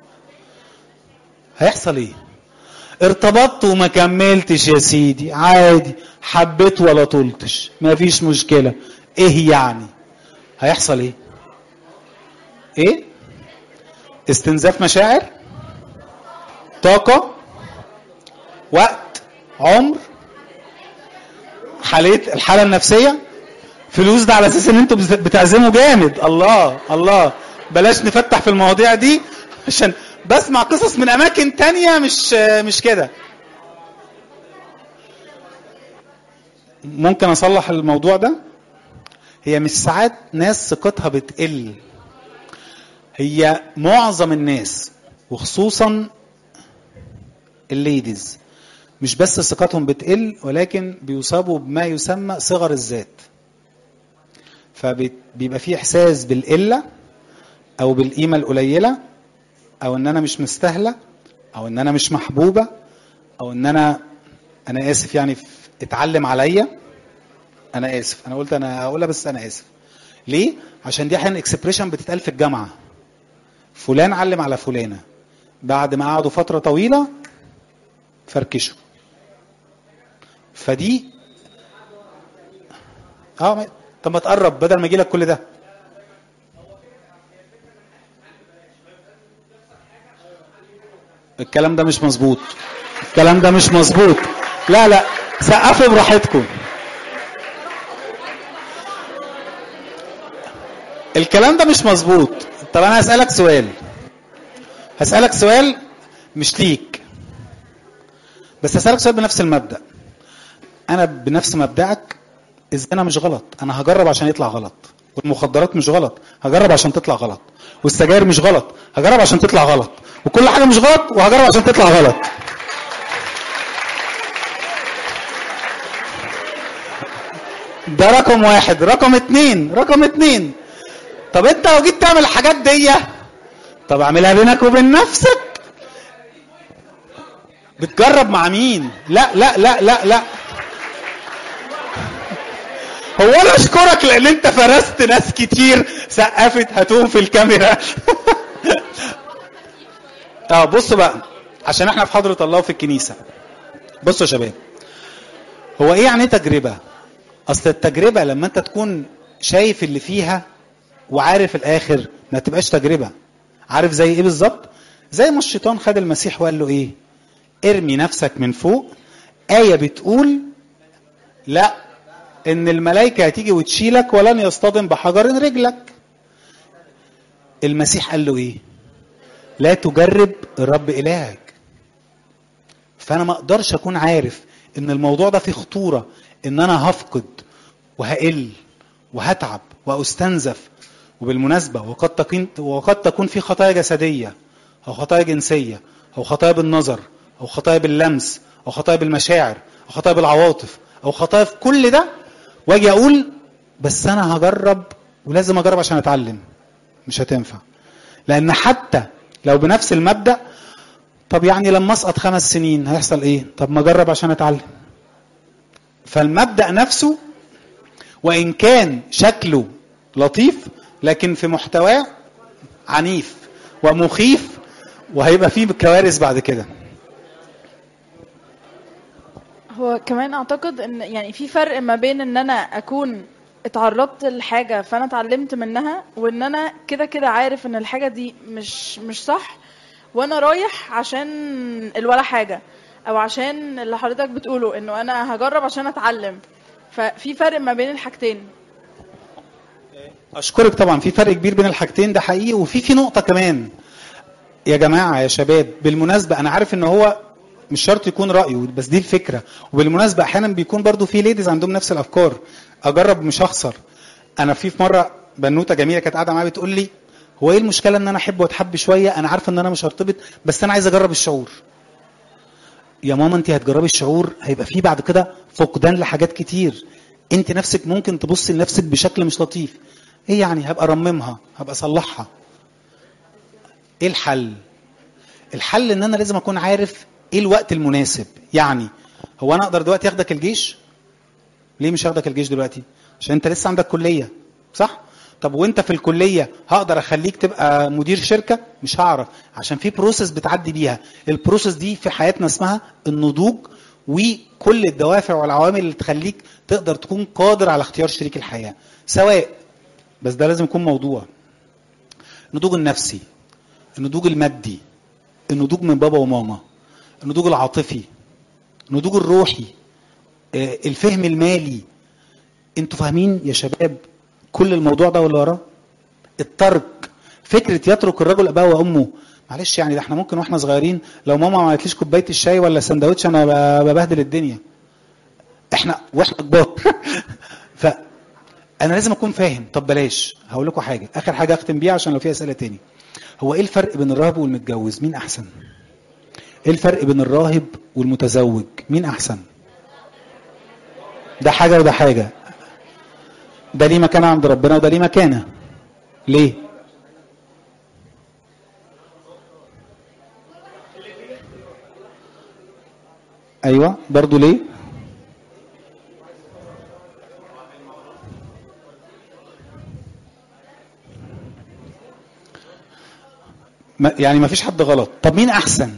هيحصل ايه ارتبطت وما كملتش يا سيدي عادي حبيت ولا طلتش مفيش مشكله ايه يعني هيحصل ايه ايه استنزاف مشاعر طاقه وقت عمر حاليه الحاله النفسيه فلوس ده على اساس ان انتوا بت- بتعزموا جامد الله الله بلاش نفتح في المواضيع دي عشان بسمع قصص من اماكن تانية مش مش كده ممكن اصلح الموضوع ده هي مش ساعات ناس ثقتها بتقل هي معظم الناس وخصوصا الليديز مش بس ثقتهم بتقل ولكن بيصابوا بما يسمى صغر الذات فبيبقى في احساس بالقله او بالقيمه القليله او ان انا مش مستاهله او ان انا مش محبوبه او ان انا انا اسف يعني في- اتعلم عليا انا اسف انا قلت انا هقولها بس انا اسف ليه عشان دي احيانا اكسبريشن بتتقال في الجامعه فلان علم على فلانه بعد ما قعدوا فتره طويله فركشوا فدي اه ما- طب ما تقرب بدل ما يجي لك كل ده الكلام ده مش مظبوط الكلام ده مش مظبوط لا لا سقفوا براحتكم الكلام ده مش مظبوط طب انا هسألك سؤال هسألك سؤال مش ليك بس هسألك سؤال بنفس المبدأ انا بنفس مبدأك الزنا مش غلط انا هجرب عشان يطلع غلط والمخدرات مش غلط هجرب عشان تطلع غلط والسجاير مش غلط هجرب عشان تطلع غلط وكل حاجه مش غلط وهجرب عشان تطلع غلط ده رقم واحد رقم اتنين رقم اتنين طب انت لو جيت تعمل الحاجات دي طب اعملها بينك وبين نفسك بتجرب مع مين لا لا لا لا لا هو انا اشكرك لان انت فرست ناس كتير سقفت هاتوهم في الكاميرا اه بصوا بقى عشان احنا في حضرة الله في الكنيسة بصوا يا شباب هو ايه يعني تجربة اصل التجربة لما انت تكون شايف اللي فيها وعارف الاخر ما تبقاش تجربة عارف زي ايه بالظبط زي ما الشيطان خد المسيح وقال له ايه ارمي نفسك من فوق آية بتقول لا ان الملائكة هتيجي وتشيلك ولن يصطدم بحجر رجلك المسيح قال له ايه لا تجرب الرب الهك فانا ما اقدرش اكون عارف ان الموضوع ده فيه خطورة ان انا هفقد وهقل وهتعب واستنزف وبالمناسبة وقد تكون وقد تكون في خطايا جسدية او خطايا جنسية او خطايا بالنظر او خطايا باللمس او خطايا بالمشاعر او خطايا بالعواطف او خطايا في كل ده واجي اقول بس انا هجرب ولازم اجرب عشان اتعلم مش هتنفع لان حتى لو بنفس المبدا طب يعني لما اسقط خمس سنين هيحصل ايه طب ما اجرب عشان اتعلم فالمبدا نفسه وان كان شكله لطيف لكن في محتواه عنيف ومخيف وهيبقى فيه كوارث بعد كده هو كمان اعتقد ان يعني في فرق ما بين ان انا اكون اتعرضت لحاجة فانا اتعلمت منها وان انا كده كده عارف ان الحاجة دي مش مش صح وانا رايح عشان الولا حاجة او عشان اللي حضرتك بتقوله انه انا هجرب عشان اتعلم ففي فرق ما بين الحاجتين اشكرك طبعا في فرق كبير بين الحاجتين ده حقيقي وفي في نقطه كمان يا جماعه يا شباب بالمناسبه انا عارف ان هو مش شرط يكون رايه بس دي الفكره وبالمناسبه احيانا بيكون برضو في ليديز عندهم نفس الافكار اجرب مش هخسر انا في في مره بنوته جميله كانت قاعده معايا بتقول لي هو ايه المشكله ان انا احب واتحب شويه انا عارفه ان انا مش هرتبط بس انا عايز اجرب الشعور يا ماما انت هتجربي الشعور هيبقى في بعد كده فقدان لحاجات كتير انت نفسك ممكن تبصي لنفسك بشكل مش لطيف ايه يعني هبقى ارممها هبقى اصلحها ايه الحل الحل ان انا لازم اكون عارف ايه الوقت المناسب يعني هو انا اقدر دلوقتي اخدك الجيش ليه مش هاخدك الجيش دلوقتي عشان انت لسه عندك كليه صح طب وانت في الكليه هقدر اخليك تبقى مدير شركه مش هعرف عشان في بروسيس بتعدي بيها البروسيس دي في حياتنا اسمها النضوج وكل الدوافع والعوامل اللي تخليك تقدر تكون قادر على اختيار شريك الحياه سواء بس ده لازم يكون موضوع النضوج النفسي النضوج المادي النضوج من بابا وماما النضوج العاطفي النضوج الروحي آه، الفهم المالي انتوا فاهمين يا شباب كل الموضوع ده واللي وراه الترك فكره يترك الرجل اباه وامه معلش يعني ده احنا ممكن واحنا صغيرين لو ماما ما عملتليش كوبايه الشاي ولا سندوتش انا ب- ببهدل الدنيا احنا واحنا كبار ف انا لازم اكون فاهم طب بلاش هقول لكم حاجه اخر حاجه اختم بيها عشان لو في اسئله تاني هو ايه الفرق بين الراهب والمتجوز مين احسن ايه الفرق بين الراهب والمتزوج مين احسن ده حاجه وده حاجه ده ليه مكانه عند ربنا وده ليه مكانه ليه ايوه برضو ليه ما يعني ما فيش حد غلط طب مين احسن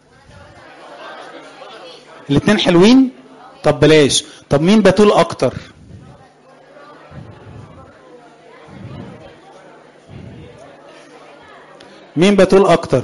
الاتنين حلوين طب بلاش طب مين بتول اكتر مين بتول اكتر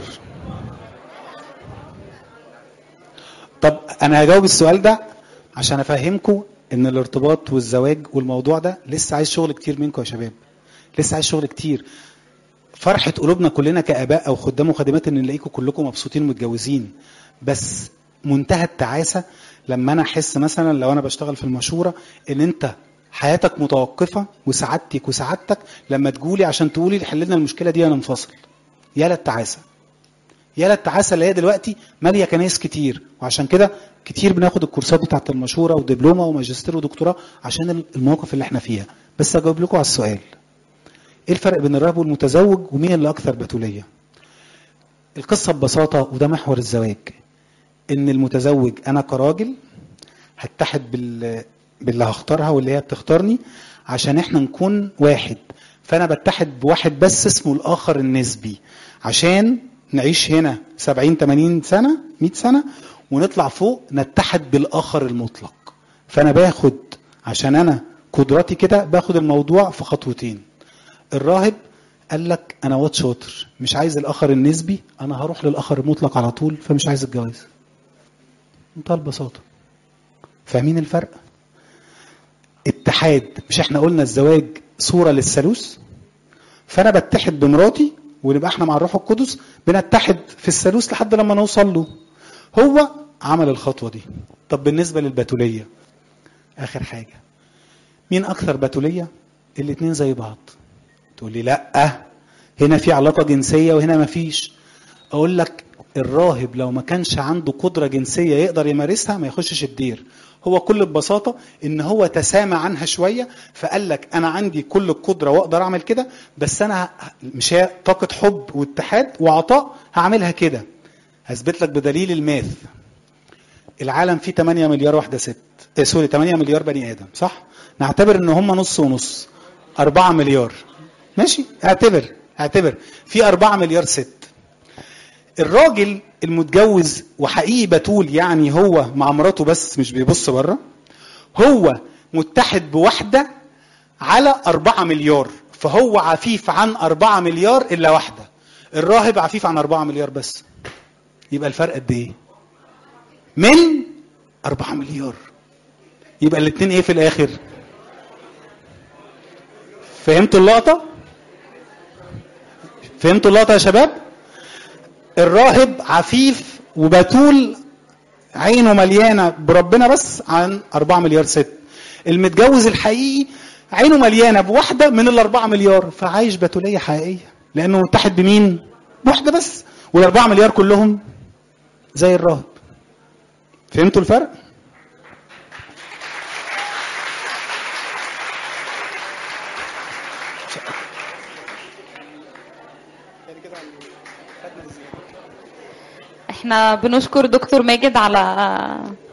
طب انا هجاوب السؤال ده عشان افهمكم ان الارتباط والزواج والموضوع ده لسه عايز شغل كتير منكم يا شباب لسه عايز شغل كتير فرحة قلوبنا كلنا كآباء أو خدام وخادمات إن نلاقيكم كلكم مبسوطين ومتجوزين بس منتهى التعاسة لما أنا أحس مثلا لو أنا بشتغل في المشورة إن أنت حياتك متوقفة وسعادتك وسعادتك لما تقولي عشان تقولي حل لنا المشكلة دي أنا انفصل يا للتعاسة يا للتعاسة اللي هي دلوقتي مالية كنايس كتير وعشان كده كتير بناخد الكورسات بتاعت المشورة ودبلومة وماجستير ودكتوراه عشان المواقف اللي احنا فيها بس أجاوب لكم على السؤال ايه الفرق بين الراهب والمتزوج ومين اللي اكثر بتوليه القصه ببساطه وده محور الزواج ان المتزوج انا كراجل هتحد بال باللي هختارها واللي هي بتختارني عشان احنا نكون واحد فانا بتحد بواحد بس اسمه الاخر النسبي عشان نعيش هنا 70 80 سنه 100 سنه ونطلع فوق نتحد بالاخر المطلق فانا باخد عشان انا قدراتي كده باخد الموضوع في خطوتين الراهب قال لك انا واد شاطر مش عايز الاخر النسبي انا هروح للاخر المطلق على طول فمش عايز الجواز منتهى البساطه فاهمين الفرق اتحاد مش احنا قلنا الزواج صوره للثالوث فانا بتحد بمراتي ونبقى احنا مع الروح القدس بنتحد في الثالوث لحد لما نوصل له هو عمل الخطوه دي طب بالنسبه للبتوليه اخر حاجه مين اكثر بتوليه الاتنين زي بعض تقول لي لا هنا في علاقه جنسيه وهنا ما فيش اقول لك الراهب لو ما كانش عنده قدره جنسيه يقدر يمارسها ما يخشش الدير هو كل ببساطه ان هو تسامى عنها شويه فقال لك انا عندي كل القدره واقدر اعمل كده بس انا ه- مش هي طاقه حب واتحاد وعطاء هعملها كده هثبت لك بدليل الماث العالم فيه 8 مليار واحده ست إيه سوري 8 مليار بني ادم صح نعتبر ان هم نص ونص 4 مليار ماشي اعتبر اعتبر في 4 مليار ست الراجل المتجوز وحقيقي بتول يعني هو مع مراته بس مش بيبص بره هو متحد بواحدة على أربعة مليار فهو عفيف عن أربعة مليار إلا واحدة الراهب عفيف عن أربعة مليار بس يبقى الفرق قد إيه من أربعة مليار يبقى الاتنين إيه في الآخر فهمتوا اللقطة فهمتوا اللقطة يا شباب الراهب عفيف وبتول عينه مليانة بربنا بس عن أربعة مليار ست المتجوز الحقيقي عينه مليانة بواحدة من الأربعة مليار فعايش بتولية حقيقية لأنه متحد بمين؟ بواحدة بس والأربعة مليار كلهم زي الراهب فهمتوا الفرق؟ احنا بنشكر دكتور ماجد على